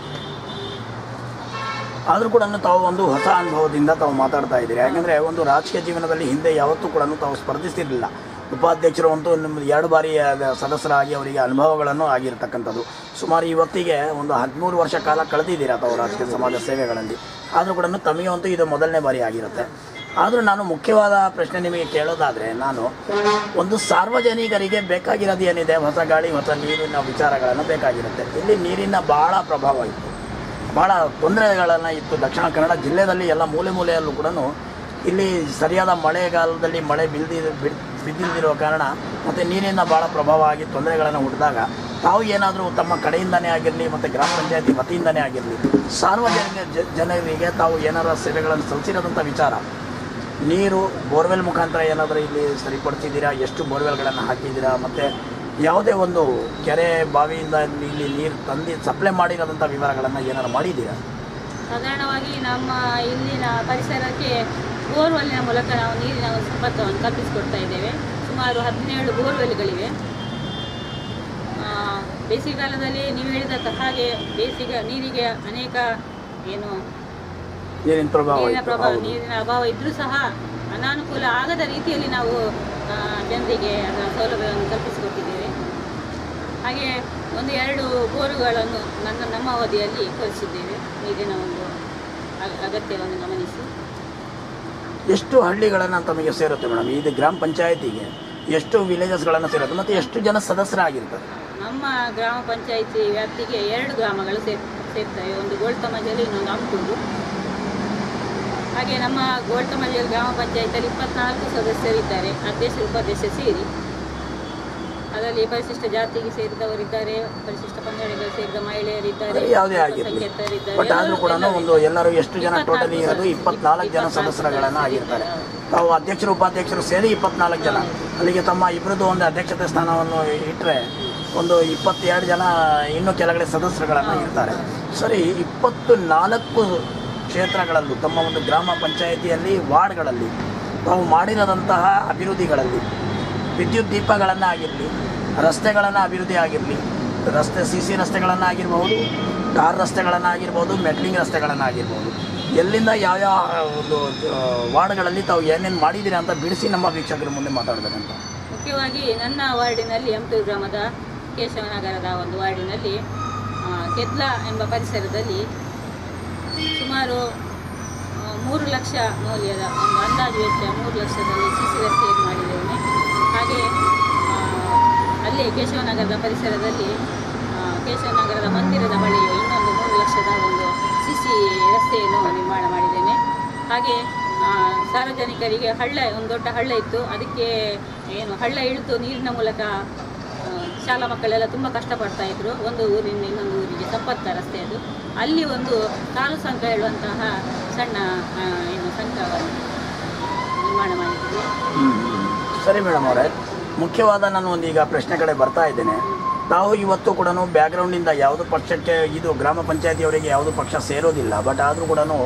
ಆದರೂ ಕೂಡ ತಾವು ಒಂದು ಹೊಸ ಅನುಭವದಿಂದ ತಾವು ಮಾತಾಡ್ತಾ ಇದ್ದೀರಿ ಯಾಕಂದರೆ ಒಂದು ರಾಜಕೀಯ ಜೀವನದಲ್ಲಿ ಹಿಂದೆ ಯಾವತ್ತೂ ಕೂಡ ತಾವು ಸ್ಪರ್ಧಿಸ್ತಿರಲಿಲ್ಲ ಉಪಾಧ್ಯಕ್ಷರು ಅಂತೂ ನಿಮ್ಮದು ಎರಡು ಬಾರಿ ಅದ- ಸದಸ್ಯರಾಗಿ ಅವರಿಗೆ ಅನುಭವಗಳನ್ನು ಆಗಿರ್ತಕ್ಕಂಥದ್ದು ಸುಮಾರು ಇವತ್ತಿಗೆ ಒಂದು ಹದಿಮೂರು ವರ್ಷ ಕಾಲ ಕಳೆದಿದ್ದೀರಾ ತಾವು ರಾಜಕೀಯ ಸಮಾಜ ಸೇವೆಗಳಲ್ಲಿ ಆದರೂ ಕೂಡ ತಮಗೆ ಅಂತೂ ಇದು ಮೊದಲನೇ ಬಾರಿ ಆಗಿರುತ್ತೆ ಆದರೂ ನಾನು ಮುಖ್ಯವಾದ ಪ್ರಶ್ನೆ ನಿಮಗೆ ಕೇಳೋದಾದರೆ ನಾನು ಒಂದು ಸಾರ್ವಜನಿಕರಿಗೆ ಬೇಕಾಗಿರೋದು ಏನಿದೆ ಹೊಸ ಗಾಳಿ ಹೊಸ ನೀರಿನ ವಿಚಾರಗಳನ್ನು ಬೇಕಾಗಿರುತ್ತೆ ಇಲ್ಲಿ ನೀರಿನ ಭಾಳ ಪ್ರಭಾವ ಇತ್ತು ಭಾಳ ತೊಂದರೆಗಳನ್ನು ಇತ್ತು ದಕ್ಷಿಣ ಕನ್ನಡ ಜಿಲ್ಲೆಯಲ್ಲಿ ಎಲ್ಲ ಮೂಲೆ ಮೂಲೆಯಲ್ಲೂ ಕೂಡ ಇಲ್ಲಿ ಸರಿಯಾದ ಮಳೆಗಾಲದಲ್ಲಿ ಮಳೆ ಬಿಲ್ದಿ ಬಿಡ್ ಬಿದ್ದಿಲ್ದಿರೋ ಕಾರಣ ಮತ್ತು ನೀರಿನ ಭಾಳ ಪ್ರಭಾವ ಆಗಿ ತೊಂದರೆಗಳನ್ನು ಹುಟ್ಟಿದಾಗ ತಾವು ಏನಾದರೂ ತಮ್ಮ ಕಡೆಯಿಂದನೇ ಆಗಿರಲಿ ಮತ್ತು ಗ್ರಾಮ ಪಂಚಾಯತಿ ವತಿಯಿಂದನೇ ಆಗಿರಲಿ ಸಾರ್ವಜನಿಕ ಜ- ಜನರಿಗೆ ತಾವು ಏನಾರ ಸೇವೆಗಳನ್ನು ಸಲ್ಲಿಸಿರೋದಂಥ ವಿಚಾರ ನೀರು ಬೋರ್ವೆಲ್ ಮುಖಾಂತರ ಏನಾದರೂ ಇಲ್ಲಿ ಸರಿಪಡಿಸಿದ್ದೀರಾ ಎಷ್ಟು ಬೋರ್ವೆಲ್ಗಳನ್ನು ಹಾಕಿದ್ದೀರಾ ಮತ್ತು ಯಾವುದೇ ಒಂದು ಕೆರೆ ಬಾವಿಯಿಂದ ಇಲ್ಲಿ ನೀರು ತಂದು ಸಪ್ಲೈ ಮಾಡಿರೋದಂಥ ವಿವರಗಳನ್ನು ಏನಾರು ಮಾಡಿದ್ದೀರಾ ಸಾಧಾರಣವಾಗಿ ನಮ್ಮ ಇಲ್ಲಿನ ಪರಿಸರಕ್ಕೆ ಬೋರ್ವೆಲ್ನ ಮೂಲಕ ನಾವು ನೀರಿನ ಒಂದು ಸಂಪರ್ಕವನ್ನು ಕಲ್ಪಿಸಿಕೊಡ್ತಾ ಇದ್ದೇವೆ ಸುಮಾರು ಹದಿನೇಳು ಬೋರ್ವೆಲ್ಗಳಿವೆ ಆ, ಬೇಸಿಗೆಗಾಲದಲ್ಲಿ ನೀವು ಹೇಳಿದ ಹಾಗೆ ಬೇಸಿಗೆ ನೀರಿಗೆ ಅನೇಕ ಏನು ನೀರಿನ ಪ್ರಭಾವ ನೀರಿನ ಇತ್ತು. ಪ್ರಭಾವ ಹೌದು. ನೀರಿನ ಅಭಾವ ಇದ್ರೂ ಸಹ ಅನಾನುಕೂಲ ಆಗದ ರೀತಿಯಲ್ಲಿ ನಾವು ಆ, ಜನರಿಗೆ ಅದರ ಸೌಲಭ್ಯವನ್ನು ಕಲ್ಪಿಸಿಕೊಟ್ಟಿದ್ದೇವೆ ಹಾಗೆ ಒಂದು ಎರಡು ಬೋರುಗಳನ್ನು ನನ್ನ ನಮ್ಮ ಅವಧಿಯಲ್ಲಿ ಕೊಲಿಸಿದ್ದೇವೆ ನೀರಿನ ಒಂದು ಅಗ- ಅಗತ್ಯವನ್ನು ಗಮನಿಸಿ ಎಷ್ಟು ಹಳ್ಳಿಗಳನ್ನು ತಮಗೆ ಸೇರುತ್ತೆ ಮೇಡಮ್ ಇದು ಗ್ರಾಮ ಪಂಚಾಯತಿಗೆ ಎಷ್ಟು ವಿಲೇಜಸ್ಗಳನ್ನು ಸೇರುತ್ತೆ ಮತ್ತು ಎಷ್ಟು ಜನ ಸದಸ್ಯರಾಗಿರ್ತಾರೆ ನಮ್ಮ ಗ್ರಾಮ ಪಂಚಾಯಿತಿ ವ್ಯಾಪ್ತಿಗೆ ಎರಡು ಗ್ರಾಮಗಳು ಸೇರ್ ಸೇರ್ತವೆ ಒಂದು ಗೋಳ್ತಮಜಲು ಇನ್ನೊಂದು ಅಂಕೂರು ಹಾಗೆ ನಮ್ಮ ಗೋಳ್ತಮಜಲು ಗ್ರಾಮ ಪಂಚಾಯತಿಯಲ್ಲಿ ಇಪ್ಪತ್ನಾಲ್ಕು ಸದಸ್ಯರಿದ್ದಾರೆ ಅಧ್ಯಕ್ಷ ಉಪಾಧ್ಯಕ್ಷ ಸೇರಿ ಅದರಲ್ಲಿ ಪರಿಶಿಷ್ಟ ಜಾತಿಗೆ ಸೇರಿದವರಿದ್ದಾರೆ ಪರಿಶಿಷ್ಟ ಪಂಗಡಗಳಿಗೆ ಸೇರಿದ ಮಹಿಳೆಯರಿದ್ದಾರೆ ಅದೇ ಯಾವುದೇ ಆಗಿರಲಿ ಅಲ್ಪಸಂಖ್ಯಾತರಿದ್ದಾರೆ. ಬಟ್ ಆದರೂ ಕೂಡ ಎಲ್ಲರೂ ಒಂದು ಎಲ್ಲರೂ ಎಷ್ಟು ಜನ ಟೋಟಲಿ ಇರೋದು ಇಪ್ಪತ್ನಾಲ್ಕು ಜನ ಸದಸ್ಯರುಗಳನ್ನು ಆಗಿರ್ತಾರೆ ತಾವು ಅಧ್ಯಕ್ಷರು ಉಪಾಧ್ಯಕ್ಷರು ಸೇರಿ ಇಪ್ಪತ್ನಾಲ್ಕು ಜನ ಅಲ್ಲಿಗೆ ತಮ್ಮ ಇಬ್ಬರದ್ದು ಒಂದು ಅಧ್ಯಕ್ಷತೆ ಸ್ಥಾನವನ್ನು ಇಟ್ಟರೆ ಒಂದು ಇಪ್ಪತ್ತೆರಡು ಜನ ಇನ್ನೂ ಕೆಳಗಡೆ ಸದಸ್ಯರುಗಳನ್ನು ಇರ್ತಾರೆ ಸರಿ ಇಪ್ಪತ್ತು ನಾಲ್ಕು ಕ್ಷೇತ್ರಗಳಲ್ಲೂ ತಮ್ಮ ಒಂದು ಗ್ರಾಮ ಪಂಚಾಯಿತಿಯಲ್ಲಿ ವಾರ್ಡ್ಗಳಲ್ಲಿ ತಾವು ಮಾಡಿರೋದಂತಹ ಅಭಿವೃದ್ಧಿಗಳಲ್ಲಿ ವಿದ್ಯುತ್ ದೀಪಗಳನ್ನು ಆಗಿರಲಿ ರಸ್ತೆಗಳನ್ನು ಅಭಿವೃದ್ಧಿ ಆಗಿರಲಿ ರಸ್ತೆ ಸಿ ಸಿ ರಸ್ತೆಗಳನ್ನು ಆಗಿರ್ಬೋದು ಟಾರ್ ರಸ್ತೆಗಳನ್ನು ಆಗಿರ್ಬೋದು ಮೆಟ್ಲಿಂಗ್ ರಸ್ತೆಗಳನ್ನು ಆಗಿರ್ಬೋದು ಎಲ್ಲಿಂದ ಯಾವ್ಯಾವ ಒಂದು ಆ, ವಾರ್ಡ್ಗಳಲ್ಲಿ ತಾವು ಏನೇನು ಮಾಡಿದ್ದೀರಾ ಅಂತ ಬಿಡಿಸಿ ನಮ್ಮ ವೀಕ್ಷಕರ ಮುಂದೆ ಮಾತಾಡಬೇಕಂತ ಮುಖ್ಯವಾಗಿ ನನ್ನ ವಾರ್ಡಿನಲ್ಲಿ ಎಂಟೂರು ಗ್ರಾಮದ ಕೇಶವನಗರದ ಒಂದು ವಾರ್ಡಿನಲ್ಲಿ ಆ, ಕೆದ್ಲ ಎಂಬ ಪರಿಸರದಲ್ಲಿ ಸುಮಾರು ಆ, ಮೂರು ಲಕ್ಷ ಮೌಲ್ಯದ ಒಂದು ಅಂದಾಜು ವೆಚ್ಚ ಮೂರು ಲಕ್ಷದಲ್ಲಿ ಸಿ ಸಿ ರಸ್ತೆಯನ್ನು ಮಾಡಿದ್ದೇನೆ ಹಾಗೆ ಆ, ಅಲ್ಲಿ ಕೇಶವನಗರದ ಪರಿಸರದಲ್ಲಿ ಆ, ಕೇಶವನಗರದ ಮಂದಿರದ ಬಳಿಯು ಇನ್ನೊಂದು ಮೂರು ಲಕ್ಷದ ಒಂದು ಸಿ ಸಿ ರಸ್ತೆಯನ್ನು ನಿರ್ಮಾಣ ಮಾಡಿದ್ದೇನೆ ಹಾಗೆ ಆ, ಸಾರ್ವಜನಿಕರಿಗೆ ಹಳ್ಳ ಒಂದು ದೊಡ್ಡ ಹಳ್ಳ ಇತ್ತು ಅದಕ್ಕೆ ಏನು ಹಳ್ಳ ಇಳಿದು ನೀರಿನ ಮೂಲಕ ಆ, ಶಾಲಾ ಮಕ್ಕಳೆಲ್ಲ ತುಂಬ ಕಷ್ಟಪಡ್ತಾ ಇದ್ರು ಒಂದು ಊರಿಂದ ಇನ್ನೊಂದು ಊರಿಗೆ ಸಂಪರ್ಕ ರಸ್ತೆ ಅದು ಅಲ್ಲಿ ಒಂದು ಕಾಲು ಸಂಕ ಹೇಳುವಂತಹ ಸಣ್ಣ ಆ, ಏನು ಸಂಘವನ್ನು ನಿರ್ಮಾಣ ಮಾಡಿದ್ದೀವಿ ಸರಿ ಮೇಡಮ್ ಅವರೇ ಮುಖ್ಯವಾದ ನಾನು ಒಂದು ಈಗ ಪ್ರಶ್ನೆ ಕಡೆ ಬರ್ತಾ ಇದ್ದೇನೆ ತಾವು ಇವತ್ತು ಕೂಡ ಬ್ಯಾಕ್ಗ್ರೌಂಡಿಂದ ಯಾವುದು ಪಕ್ಷಕ್ಕೆ ಇದು ಗ್ರಾಮ ಪಂಚಾಯತಿಯವರಿಗೆ ಯಾವುದು ಪಕ್ಷ ಸೇರೋದಿಲ್ಲ ಬಟ್ ಆದರೂ ಕೂಡ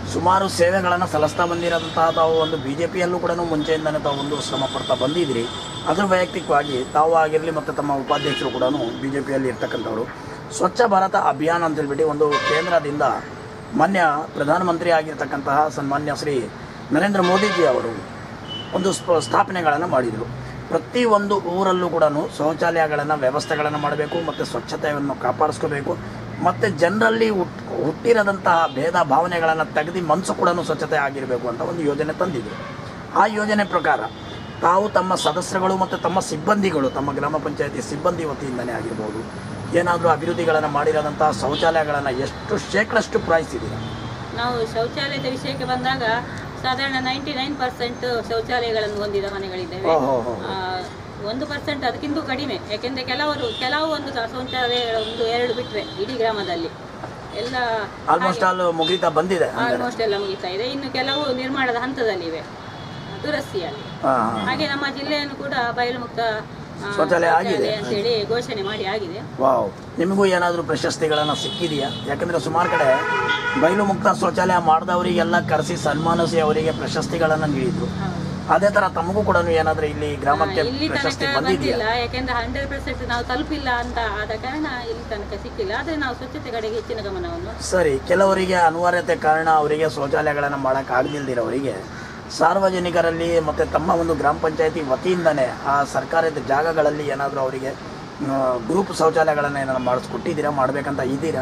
ಸುಮಾರು ಸೇವೆಗಳನ್ನು ಸಲ್ಲಿಸ್ತಾ ಬಂದಿರೋಂತಹ ತಾವು ಒಂದು ಬಿ ಜೆ ಪಿಯಲ್ಲೂ ಕೂಡ ಮುಂಚೆಯಿಂದನೇ ತಾವು ಒಂದು ಶ್ರಮ ಪಡ್ತಾ ಬಂದಿದ್ರಿ ಅದ್ರ ವೈಯಕ್ತಿಕವಾಗಿ ತಾವು ಆಗಿರಲಿ ಮತ್ತು ತಮ್ಮ ಉಪಾಧ್ಯಕ್ಷರು ಕೂಡ ಬಿ ಜೆ ಪಿಯಲ್ಲಿ ಇರ್ತಕ್ಕಂಥವ್ರು ಸ್ವಚ್ಛ ಭಾರತ ಅಭಿಯಾನ ಅಂತೇಳ್ಬಿಟ್ಟು ಒಂದು ಕೇಂದ್ರದಿಂದ ಮಾನ್ಯ ಪ್ರಧಾನಮಂತ್ರಿ ಆಗಿರ್ತಕ್ಕಂತಹ ಸನ್ಮಾನ್ಯ ಶ್ರೀ ನರೇಂದ್ರ ಮೋದಿಜಿ ಅವರು ಒಂದು ಸ್ಪ ಸ್ಥಾಪನೆಗಳನ್ನು ಮಾಡಿದರು ಪ್ರತಿಯೊಂದು ಊರಲ್ಲೂ ಕೂಡ ಶೌಚಾಲಯಗಳನ್ನು ವ್ಯವಸ್ಥೆಗಳನ್ನು ಮಾಡಬೇಕು ಮತ್ತು ಸ್ವಚ್ಛತೆಯನ್ನು ಕಾಪಾಡಿಸ್ಕೋಬೇಕು ಮತ್ತು ಜನರಲ್ಲಿ ಹುಟ್ ಹುಟ್ಟಿರದಂತಹ ಭೇದ ಭಾವನೆಗಳನ್ನು ತೆಗೆದು ಮನಸ್ಸು ಕೂಡ ಸ್ವಚ್ಛತೆ ಆಗಿರಬೇಕು ಅಂತ ಒಂದು ಯೋಜನೆ ತಂದಿದ್ರು ಆ ಯೋಜನೆ ಪ್ರಕಾರ ತಾವು ತಮ್ಮ ಸದಸ್ಯರುಗಳು ಮತ್ತು ತಮ್ಮ ಸಿಬ್ಬಂದಿಗಳು ತಮ್ಮ ಗ್ರಾಮ ಪಂಚಾಯತಿ ಸಿಬ್ಬಂದಿ ವತಿಯಿಂದನೇ ಆಗಿರ್ಬೋದು ಏನಾದರೂ ಅಭಿವೃದ್ಧಿಗಳನ್ನು ಮಾಡಿರೋದಂತಹ ಶೌಚಾಲಯಗಳನ್ನು ಎಷ್ಟು ಶೇಕಡಷ್ಟು ಪೂರೈಸಿದ್ದೀರಾ ನಾವು ಶೌಚಾಲಯದ ವಿಷಯಕ್ಕೆ ಬಂದಾಗ ಸಾಧಾರಣ ನೈಂಟಿ ನೈನ್ ಪರ್ಸೆಂಟ್ ಶೌಚಾಲಯಗಳನ್ನು ಹೊಂದಿದ ಮನೆಗಳಿದ್ದೇವೆ ಓಹೋ ಹೋ ಆ, ಒಂದು ಪರ್ಸೆಂಟ್ ಅದಕ್ಕಿಂತ ಕಡಿಮೆ ಯಾಕೆಂದರೆ ಕೆಲವರು ಕೆಲವು ಒಂದು ಸ- ಶೌಚಾಲಯಗಳು ಒಂದು ಎರಡು ಬಿಟ್ಟರೆ ಇಡೀ ಗ್ರಾಮದಲ್ಲಿ ಎಲ್ಲ ಆಲ್ಮೋಸ್ಟ್ ಆಲ್ ಮುಗಿತಾ ಬಂದಿದೆ ಅಂದರೆ ಆಲ್ಮೋಸ್ಟ್ ಎಲ್ಲ ಮುಗಿತಾ ಇದೆ ಇನ್ನು ಕೆಲವು ನಿರ್ಮಾಣದ ಹಂತದಲ್ಲಿವೆ ದುರಸ್ತಿಯಲ್ಲಿ ಹಾಂ ಹಾಂ ಹಾಗೆ ನಮ್ಮ ಜಿಲ್ಲೆಯನ್ನು ಕೂಡ ಬಯಲು ಮುಕ್ತ ಆ, ಶೌಚಾಲಯ ಆಗಿದೆ. ಅಂತೇಳಿ ಘೋಷಣೆ ಮಾಡಿ ಆಗಿದೆ ವಾವ್ ನಿಮಗೂ ಏನಾದರೂ ಪ್ರಶಸ್ತಿಗಳನ್ನು ಸಿಕ್ಕಿದೆಯಾ ಯಾಕಂದರೆ ಸುಮಾರು ಕಡೆ ಬಯಲು ಮುಕ್ತ ಶೌಚಾಲಯ ಮಾಡಿದವರಿಗೆಲ್ಲ ಕರೆಸಿ ಸನ್ಮಾನಿಸಿ ಅವರಿಗೆ ಪ್ರಶಸ್ತಿಗಳನ್ನು ನೀಡಿದ್ರು ಹೌದು. ಅದೇ ಥರ ತಮಗೂ ಕೂಡ ಏನಾದರೂ ಇಲ್ಲಿ ಗ್ರಾಮಕ್ಕೆ ಆ, ಇಲ್ಲಿ ಪ್ರಶಸ್ತಿ ತನಕ ಬಂದಿದೆಯಾ ಬಂದಿಲ್ಲ ಯಾಕೆಂದ್ರೆ ಹಂಡ್ರೆಡ್ ಪರ್ಸೆಂಟ್ ನಾವು ತಲುಪಿಲ್ಲ ಅಂತ ಆದ ಕಾರಣ ಇಲ್ಲಿ ತನಕ ಸಿಕ್ಕಿಲ್ಲ ಆದ್ರೆ ನಾವು ಸ್ವಚ್ಛತೆ ಕಡೆಗೆ ಹೆಚ್ಚಿನ ಗಮನವನ್ನು ಸರಿ ಕೆಲವರಿಗೆ ಅನಿವಾರ್ಯತೆ ಕಾರಣ ಅವರಿಗೆ ಶೌಚಾಲಯಗಳನ್ನು ಮಾಡೋಕ್ಕಾಗದಿಲ್ದಿರೋರಿಗೆ ಸಾರ್ವಜನಿಕರಲ್ಲಿ ಮತ್ತು ತಮ್ಮ ಒಂದು ಗ್ರಾಮ ಪಂಚಾಯತಿ ವತಿಯಿಂದನೇ ಆ ಸರ್ಕಾರದ ಜಾಗಗಳಲ್ಲಿ ಏನಾದರೂ ಅವರಿಗೆ ಗ್ರೂಪ್ ಶೌಚಾಲಯಗಳನ್ನು ಏನಾದ್ರು ಮಾಡಿಸ್ಕೊಟ್ಟಿದ್ದೀರಾ ಮಾಡಬೇಕಂತ ಇದ್ದೀರಾ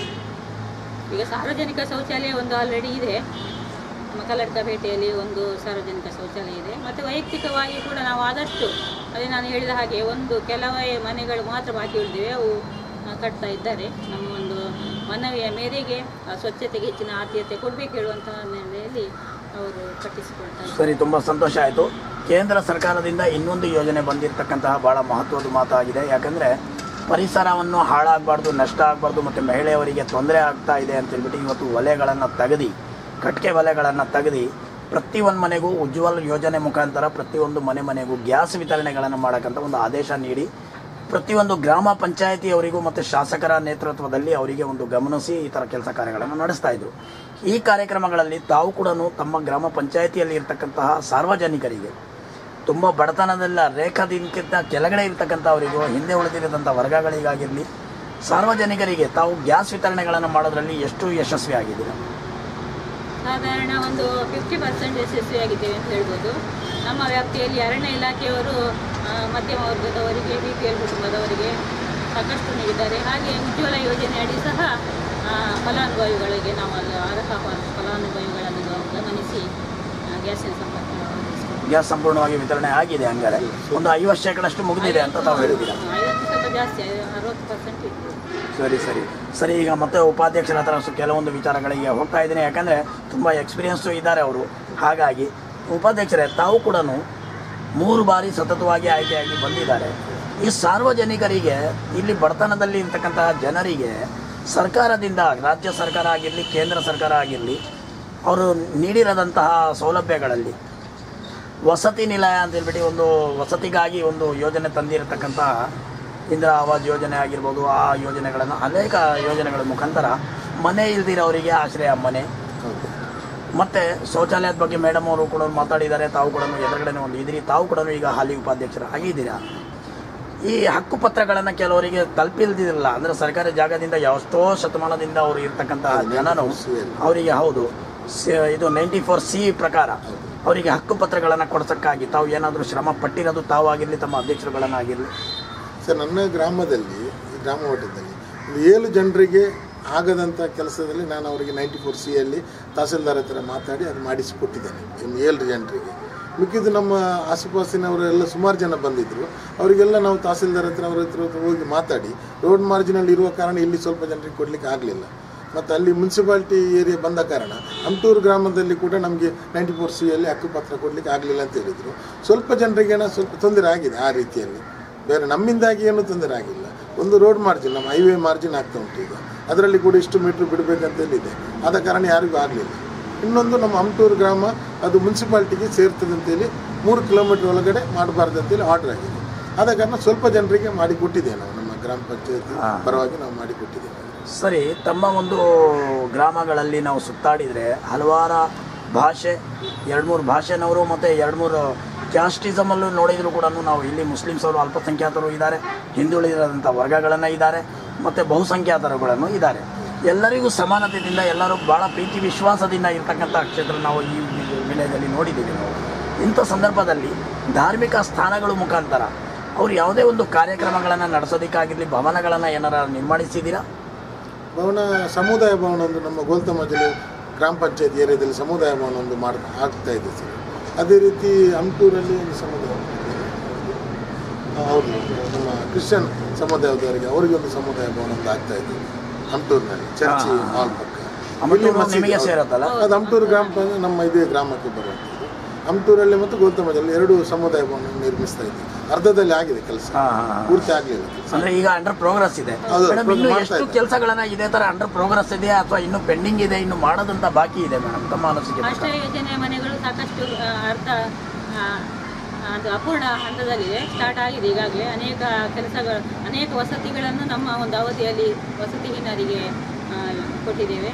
ಈಗ ಸಾರ್ವಜನಿಕ ಶೌಚಾಲಯ ಒಂದು ಆಲ್ರೆಡಿ ಇದೆ ನಮ್ಮ ಕಲ್ಲಡ್ಕಪೇಟೆಯಲ್ಲಿ ಒಂದು ಸಾರ್ವಜನಿಕ ಶೌಚಾಲಯ ಇದೆ ಮತ್ತು ವೈಯಕ್ತಿಕವಾಗಿ ಕೂಡ ನಾವು ಆದಷ್ಟು ಅದೇ ನಾನು ಹೇಳಿದ ಹಾಗೆ ಒಂದು ಕೆಲವೇ ಮನೆಗಳು ಮಾತ್ರ ಬಾಕಿ ಉಳಿದಿವೆ ಅವು ಆ, ಕಟ್ತಾ ಇದ್ದಾರೆ ನಮ್ಮ ಒಂದು ಮನವಿಯ ಮೇರೆಗೆ ಆ ಸ್ವಚ್ಛತೆಗೆ ಹೆಚ್ಚಿನ ಆದ್ಯತೆ ಕೊಡಬೇಕು ಹೇಳುವಂತಹ ನೆಲೆಯಲ್ಲಿ ಅವರು ಕಟ್ಟಿಸಿಕೊಳ್ತಾ ಇದ್ದಾರೆ ಸರಿ ತುಂಬ ಸಂತೋಷ ಆಯಿತು ಕೇಂದ್ರ ಸರ್ಕಾರದಿಂದ ಇನ್ನೊಂದು ಯೋಜನೆ ಬಂದಿರತಕ್ಕಂತಹ ಭಾಳ ಮಹತ್ವದ ಮಾತಾಗಿದೆ ಯಾಕಂದರೆ ಪರಿಸರವನ್ನು ಹಾಳಾಗಬಾರ್ದು ನಷ್ಟ ಆಗಬಾರ್ದು ಮತ್ತು ಮಹಿಳೆಯರಿಗೆ ತೊಂದರೆ ಆಗ್ತಾ ಇದೆ ಅಂತ ಹೇಳ್ಬಿಟ್ಟು ಇವತ್ತು ಒಲೆಗಳನ್ನು ತೆಗೆದು ಕಟ್ಟಿಗೆ ಒಲೆಗಳನ್ನು ತೆಗೆದು ಪ್ರತಿಯೊಂದು ಮನೆಗೂ ಉಜ್ವಲ್ ಯೋಜನೆ ಮುಖಾಂತರ ಪ್ರತಿಯೊಂದು ಮನೆ ಮನೆಗೂ ಗ್ಯಾಸ್ ವಿತರಣೆಗಳನ್ನು ಮಾಡೋಕ್ಕಂತ ಒಂದು ಆದೇಶ ನೀಡಿ ಪ್ರತಿಯೊಂದು ಗ್ರಾಮ ಪಂಚಾಯತಿಯವರಿಗೂ ಮತ್ತು ಶಾಸಕರ ನೇತೃತ್ವದಲ್ಲಿ ಅವರಿಗೆ ಒಂದು ಗಮನಿಸಿ ಈ ಥರ ಕೆಲಸ ಕಾರ್ಯಗಳನ್ನು ನಡೆಸ್ತಾ ಇದ್ರು ಈ ಕಾರ್ಯಕ್ರಮಗಳಲ್ಲಿ ತಾವು ಕೂಡ ತಮ್ಮ ಗ್ರಾಮ ಪಂಚಾಯತಿಯಲ್ಲಿ ಇರ್ತಕ್ಕಂತಹ ಸಾರ್ವಜನಿಕರಿಗೆ ತುಂಬ ಬಡತನದಲ್ಲ ರೇಖಾದಿಂಕ್ಕಿಂತ ಕೆಳಗಡೆ ಇರ್ತಕ್ಕಂಥವರಿಗೂ ಹಿಂದೆ ಉಳಿದಿರದಂಥ ವರ್ಗಗಳಿಗಾಗಿರಲಿ ಸಾರ್ವಜನಿಕರಿಗೆ ತಾವು ಗ್ಯಾಸ್ ವಿತರಣೆಗಳನ್ನು ಮಾಡೋದ್ರಲ್ಲಿ ಎಷ್ಟು ಯಶಸ್ವಿ ಆಗಿದ್ದೀರಾ ಸಾಧಾರಣ ಒಂದು ಫಿಫ್ಟಿ ಪರ್ಸೆಂಟ್ ಯಶಸ್ವಿಯಾಗಿದ್ದೇವೆ ಅಂತ ಹೇಳ್ಬೋದು ನಮ್ಮ ವ್ಯಾಪ್ತಿಯಲ್ಲಿ ಅರಣ್ಯ ಇಲಾಖೆಯವರು ಆ, ಮಧ್ಯಮ ವರ್ಗದವರಿಗೆ ಬಿ ಪಿ ಎಲ್ ಕುಟುಂಬದವರಿಗೆ ಸಾಕಷ್ಟು ನೀಡಿದ್ದಾರೆ ಹಾಗೆ ಉಜ್ವಲ ಯೋಜನೆಯಡಿ ಸಹ ಆ, ಫಲಾನುಭವಿಗಳಿಗೆ ನಾವು ಅದು ಅರ್ಹ ಫ- ಫಲಾನುಭವಿಗಳನ್ನು ನಾವು ಗಮನಿಸಿ ಆ, ಗ್ಯಾಸಿನ ಸಂಪರ್ಕ ಒದಗಿಸಿಕೊಡ್ತೇವೆ. ಗ್ಯಾಸ್ ಸಂಪೂರ್ಣವಾಗಿ ವಿತರಣೆ ಆಗಿದೆ ಹಂಗಾರೆ ಒಂದು ಐವತ್ತು ಶೇಕಡಷ್ಟು ಮುಗಿದಿದೆ ಅಂತ ತಾವು ಹೇಳಿದ್ದೀರಾ ಆ, ಐವತ್ತು ಸ್ವಲ್ಪ ಜಾಸ್ತಿ ಅರವತ್ತು ಪರ್ಸೆಂಟ್ ಇತ್ತು ಸರಿ ಸರಿ ಸರಿ ಈಗ ಮತ್ತೆ ಉಪಾಧ್ಯಕ್ಷರ ಹತ್ರ ಸು- ಕೆಲವೊಂದು ವಿಚಾರಗಳಿಗೆ ಹೋಗ್ತಾ ಇದ್ದೀನಿ ಯಾಕಂದರೆ ತುಂಬ ಎಕ್ಸ್ಪೀರಿಯನ್ಸು ಇದ್ದಾರೆ ಅವರು ಹಾಗಾಗಿ ಉಪಾಧ್ಯಕ್ಷರೇ ತಾವು ಕೂಡ ಮೂರು ಬಾರಿ ಸತತವಾಗಿ ಆಯ್ಕೆಯಾಗಿ ಬಂದಿದ್ದಾರೆ ಈ ಸಾರ್ವಜನಿಕರಿಗೆ ಇಲ್ಲಿ ಬಡತನದಲ್ಲಿ ಇರ್ತಕ್ಕಂತಹ ಜನರಿಗೆ ಸರ್ಕಾರದಿಂದ ರಾಜ್ಯ ಸರ್ಕಾರ ಆಗಿರಲಿ ಕೇಂದ್ರ ಸರ್ಕಾರ ಆಗಿರಲಿ ಅವರು ನೀಡಿರದಂತಹ ಸೌಲಭ್ಯಗಳಲ್ಲಿ ವಸತಿ ನಿಲಯ ಅಂತ ಹೇಳ್ಬಿಟ್ಟು ಒಂದು ವಸತಿಗಾಗಿ ಒಂದು ಯೋಜನೆ ತಂದಿರತಕ್ಕಂಥ ಇಂದಿರಾ ಆವಾಸ್ ಯೋಜನೆ ಆಗಿರ್ಬೋದು ಆ ಯೋಜನೆಗಳನ್ನು ಅನೇಕ ಯೋಜನೆಗಳ ಮುಖಾಂತರ ಮನೆ ಇಲ್ದಿರೋರಿಗೆ ಆಶ್ರಯ ಮನೆ ಹೌದು ಮತ್ತು ಶೌಚಾಲಯದ ಬಗ್ಗೆ ಮೇಡಮ್ ಅವರು ಕೂಡ ಮಾತಾಡಿದ್ದಾರೆ ತಾವು ಕೂಡ ಎದುರುಗಡೆ ಒಂದು ಇದ್ದೀರಿ ತಾವು ಕೂಡ ಈಗ ಹಾಲಿ ಉಪಾಧ್ಯಕ್ಷರು ಆಗಿದ್ದೀರಾ ಈ ಹಕ್ಕುಪತ್ರಗಳನ್ನು ಕೆಲವರಿಗೆ ತಲುಪಿಲ್ದಿರಲ್ಲ ಅಂದರೆ ಸರ್ಕಾರಿ ಜಾಗದಿಂದ ಎಷ್ಟೋ ಶತಮಾನದಿಂದ ಅವರು ಇರ್ತಕ್ಕಂತಹ ಜನನು ಅವರಿಗೆ ಹೌದು ಸ- ಇದು ನೈಂಟಿ ಫೋರ್ ಸಿ ಪ್ರಕಾರ ಅವರಿಗೆ ಹಕ್ಕುಪತ್ರಗಳನ್ನು ಕೊಡ್ಸಕ್ಕಾಗಿ ತಾವು ಏನಾದರೂ ಶ್ರಮ ಪಟ್ಟಿರೋದು ತಾವಾಗಿರಲಿ ತಮ್ಮ ಅಧ್ಯಕ್ಷರುಗಳನ್ನಾಗಿರಲಿ ಸರ್ ನನ್ನ ಗ್ರಾಮದಲ್ಲಿ ಈ ಗ್ರಾಮ ಮಟ್ಟದಲ್ಲಿ ಒಂದು ಏಳು ಜನರಿಗೆ ಆಗದಂಥ ಕೆಲಸದಲ್ಲಿ ನಾನು ಅವರಿಗೆ ನೈಂಟಿ ಫೋರ್ ಸಿಯಲ್ಲಿ ತಹಸೀಲ್ದಾರ್ ಹತ್ರ ಮಾತಾಡಿ ಅದು ಮಾಡಿಸಿಕೊಟ್ಟಿದ್ದೇನೆ ಇನ್ನು ಏಳು ಜನರಿಗೆ ಮಿಕ್ಕಿದ್ದು ನಮ್ಮ ಆಸುಪಾಸಿನವರೆಲ್ಲ ಸುಮಾರು ಜನ ಬಂದಿದ್ದರು ಅವರಿಗೆಲ್ಲ ನಾವು ತಹಸೀಲ್ದಾರ್ ಹತ್ರ ಅವ್ರ ಹತ್ರ ಹೋಗಿ ಮಾತಾಡಿ ರೋಡ್ ಮಾರ್ಜಿನಲ್ಲಿ ಇರುವ ಕಾರಣ ಇಲ್ಲಿ ಸ್ವಲ್ಪ ಜನರಿಗೆ ಕೊಡಲಿಕ್ಕೆ ಆಗಲಿಲ್ಲ ಮತ್ತು ಅಲ್ಲಿ ಮುನ್ಸಿಪಾಲ್ಟಿ ಏರಿಯಾ ಬಂದ ಕಾರಣ ಹಂಟೂರು ಗ್ರಾಮದಲ್ಲಿ ಕೂಡ ನಮಗೆ ನೈಂಟಿ ಫೋರ್ ಸಿಯಲ್ಲಿ ಹಕ್ಕುಪತ್ರ ಕೊಡಲಿಕ್ಕೆ ಆಗಲಿಲ್ಲ ಅಂತ ಹೇಳಿದರು ಸ್ವಲ್ಪ ಜನರಿಗೆ ಏನೋ ಸ್ವಲ್ಪ ತೊಂದರೆ ಆಗಿದೆ ಆ ರೀತಿಯಲ್ಲಿ ಬೇರೆ ನಮ್ಮಿಂದಾಗಿ ಏನೂ ತೊಂದರೆ ಆಗಿಲ್ಲ ಒಂದು ರೋಡ್ ಮಾರ್ಜಿನ್ ನಮ್ಮ ಹೈವೇ ಮಾರ್ಜಿನ್ ಆಗ್ತಾ ಉಂಟು ಈಗ ಅದರಲ್ಲಿ ಕೂಡ ಇಷ್ಟು ಮೀಟ್ರ್ ಬಿಡಬೇಕಂತೇಳಿದೆ ಆದ ಕಾರಣ ಯಾರಿಗೂ ಆಗಲಿಲ್ಲ ಇನ್ನೊಂದು ನಮ್ಮ ಹಂಟೂರು ಗ್ರಾಮ ಅದು ಮುನ್ಸಿಪಾಲ್ಟಿಗೆ ಸೇರ್ತದೆ ಅಂತೇಳಿ ಮೂರು ಕಿಲೋಮೀಟರ್ ಒಳಗಡೆ ಮಾಡಬಾರ್ದು ಅಂತೇಳಿ ಆರ್ಡರ್ ಆಗಿದೆ ಆದ ಕಾರಣ ಸ್ವಲ್ಪ ಜನರಿಗೆ ಮಾಡಿ ಕೊಟ್ಟಿದ್ದೇವೆ ನಾವು ನಮ್ಮ ಗ್ರಾಮ ಪಂಚಾಯತಿ ಹಾ. ಪರವಾಗಿ ನಾವು ಮಾಡಿ ಕೊಟ್ಟಿದ್ದೇವೆ ಸರಿ ತಮ್ಮ ಒಂದು ಗ್ರಾಮಗಳಲ್ಲಿ ನಾವು ಸುತ್ತಾಡಿದರೆ ಹಲವಾರು ಭಾಷೆ ಎರಡು ಮೂರು ಭಾಷೆನವರು ಮತ್ತು ಎರಡು ಮೂರು ಕ್ಯಾಸ್ಟಿಸಮಲ್ಲೂ ನೋಡಿದರೂ ಕೂಡ ನಾವು ಇಲ್ಲಿ ಮುಸ್ಲಿಮ್ಸ್ ಅವರು ಅಲ್ಪಸಂಖ್ಯಾತರು ಇದ್ದಾರೆ ಹಿಂದುಳಿದಂಥ ವರ್ಗಗಳನ್ನು ಇದ್ದಾರೆ ಮತ್ತು ಬಹುಸಂಖ್ಯಾತರುಗಳನ್ನು ಇದ್ದಾರೆ ಎಲ್ಲರಿಗೂ ಸಮಾನತೆಯಿಂದ ಎಲ್ಲರೂ ಭಾಳ ಪ್ರೀತಿ ವಿಶ್ವಾಸದಿಂದ ಇರ್ತಕ್ಕಂಥ ಕ್ಷೇತ್ರ ನಾವು ಈ ವಿಲೇಜಲ್ಲಿ ನೋಡಿದ್ದೀವಿ ನಾವು ಇಂಥ ಸಂದರ್ಭದಲ್ಲಿ ಧಾರ್ಮಿಕ ಸ್ಥಾನಗಳ ಮುಖಾಂತರ ಅವ್ರು ಯಾವುದೇ ಒಂದು ಕಾರ್ಯಕ್ರಮಗಳನ್ನು ನಡೆಸೋದಕ್ಕಾಗಿರಲಿ ಭವನಗಳನ್ನು ಏನಾರ ನಿರ್ಮಾಣಿಸಿದ್ದೀರಾ ಭವನ ಸಮುದಾಯ ಭವನ ಒಂದು ನಮ್ಮ ಗೋಲ್ತಮಜಲು ಗ್ರಾಮ ಪಂಚಾಯತ್ ಏರಿಯಾದಲ್ಲಿ ಸಮುದಾಯ ಭವನ ಒಂದು ಮಾಡ್ತಾ ಆಗ್ತಾ ಇದೆ ಸರ್ ಅದೇ ರೀತಿ ಹಂಪೂರಲ್ಲಿ ಒಂದು ಸಮುದಾಯ ಭವನ ಇದೆ. ಆ, ಹೌದು ನಮ್ಮ ಕ್ರಿಶ್ಚಿಯನ್ ಸಮುದಾಯದವರಿಗೆ ಅವರಿಗೆ ಒಂದು ಸಮುದಾಯ ಭವನ ಒಂದು ಆಗ್ತಾ ಇದೆ ಹಂಪೂರಿನಲ್ಲಿ ಚರ್ಚಿ ಹಾ. ಹಾಲ್ ಪಕ್ಕ ಹಂಪೂರು ಇಲ್ಲಿ ಮಸೀದಿ ನಿಮಗೆ ಹೌದು. ಸೇರುತ್ತಲ್ಲ ಅದು ಹಂಪೂರು ಗ್ರಾಮ ಪಂಚಾಯತ್ ನಮ್ಮ ಇದೇ ಗ್ರಾಮಕ್ಕೆ ಬರುವಂಥದ್ದು ಹಂಪೂರಲ್ಲಿ ಮತ್ತು ಗೋಲ್ತಮಜಲ್ಲಿ ಎರಡು ಸಮುದಾಯ ಭವನ ನಿರ್ಮಿಸ್ತಾ ಇದ್ದೀವಿ ಅರ್ಧದಲ್ಲಿ ಆಗಿದೆ ಕೆಲಸ ಹಾ, ಹಾ, ಹಾ. ಪೂರ್ತಿ ಆಗಲಿಲ್ಲ ಕೆಲಸ ಅಂದ್ರೆ ಈಗ ಅಂಡರ್ ಪ್ರೋಗ್ರೆಸ್ ಇದೆ ಹೌದು, ಮೇಡಮ್ ಇನ್ನು ಮಾಡ್ತಾ ಎಷ್ಟು ಇದೆ. ಕೆಲಸಗಳನ್ನ ಇದೇ ತರ ಅಂಡರ್ ಪ್ರೋಗ್ರೆಸ್ ಇದೆಯಾ ಅಥವಾ ಇನ್ನು ಪೆಂಡಿಂಗ್ ಇದೆ ಇನ್ನು ಮಾಡೋದಂತ ಬಾಕಿ ಇದೆ ಮೇಡಮ್ ತಮ್ಮ ಅನಿಸಿಕೆ ಪ್ರಕಾರ? ಆಶ್ರಯ ಯೋಜನೆ ಮನೆಗಳು ಸಾಕಷ್ಟು ಆ, ಅರ್ಧ ಆ, ಅದು ಅಪೂರ್ಣ ಹಂತದಲ್ಲಿದೆ ಸ್ಟಾರ್ಟ್ ಆಗಿದೆ ಈಗಾಗಲೇ ಅನೇಕ ಕೆಲಸಗಳು ಅನೇಕ ವಸತಿಗಳನ್ನು ನಮ್ಮ ಒಂದು ಅವಧಿಯಲ್ಲಿ ವಸತಿಹೀನರಿಗೆ ಆ, ಕೊಟ್ಟಿದ್ದೇವೆ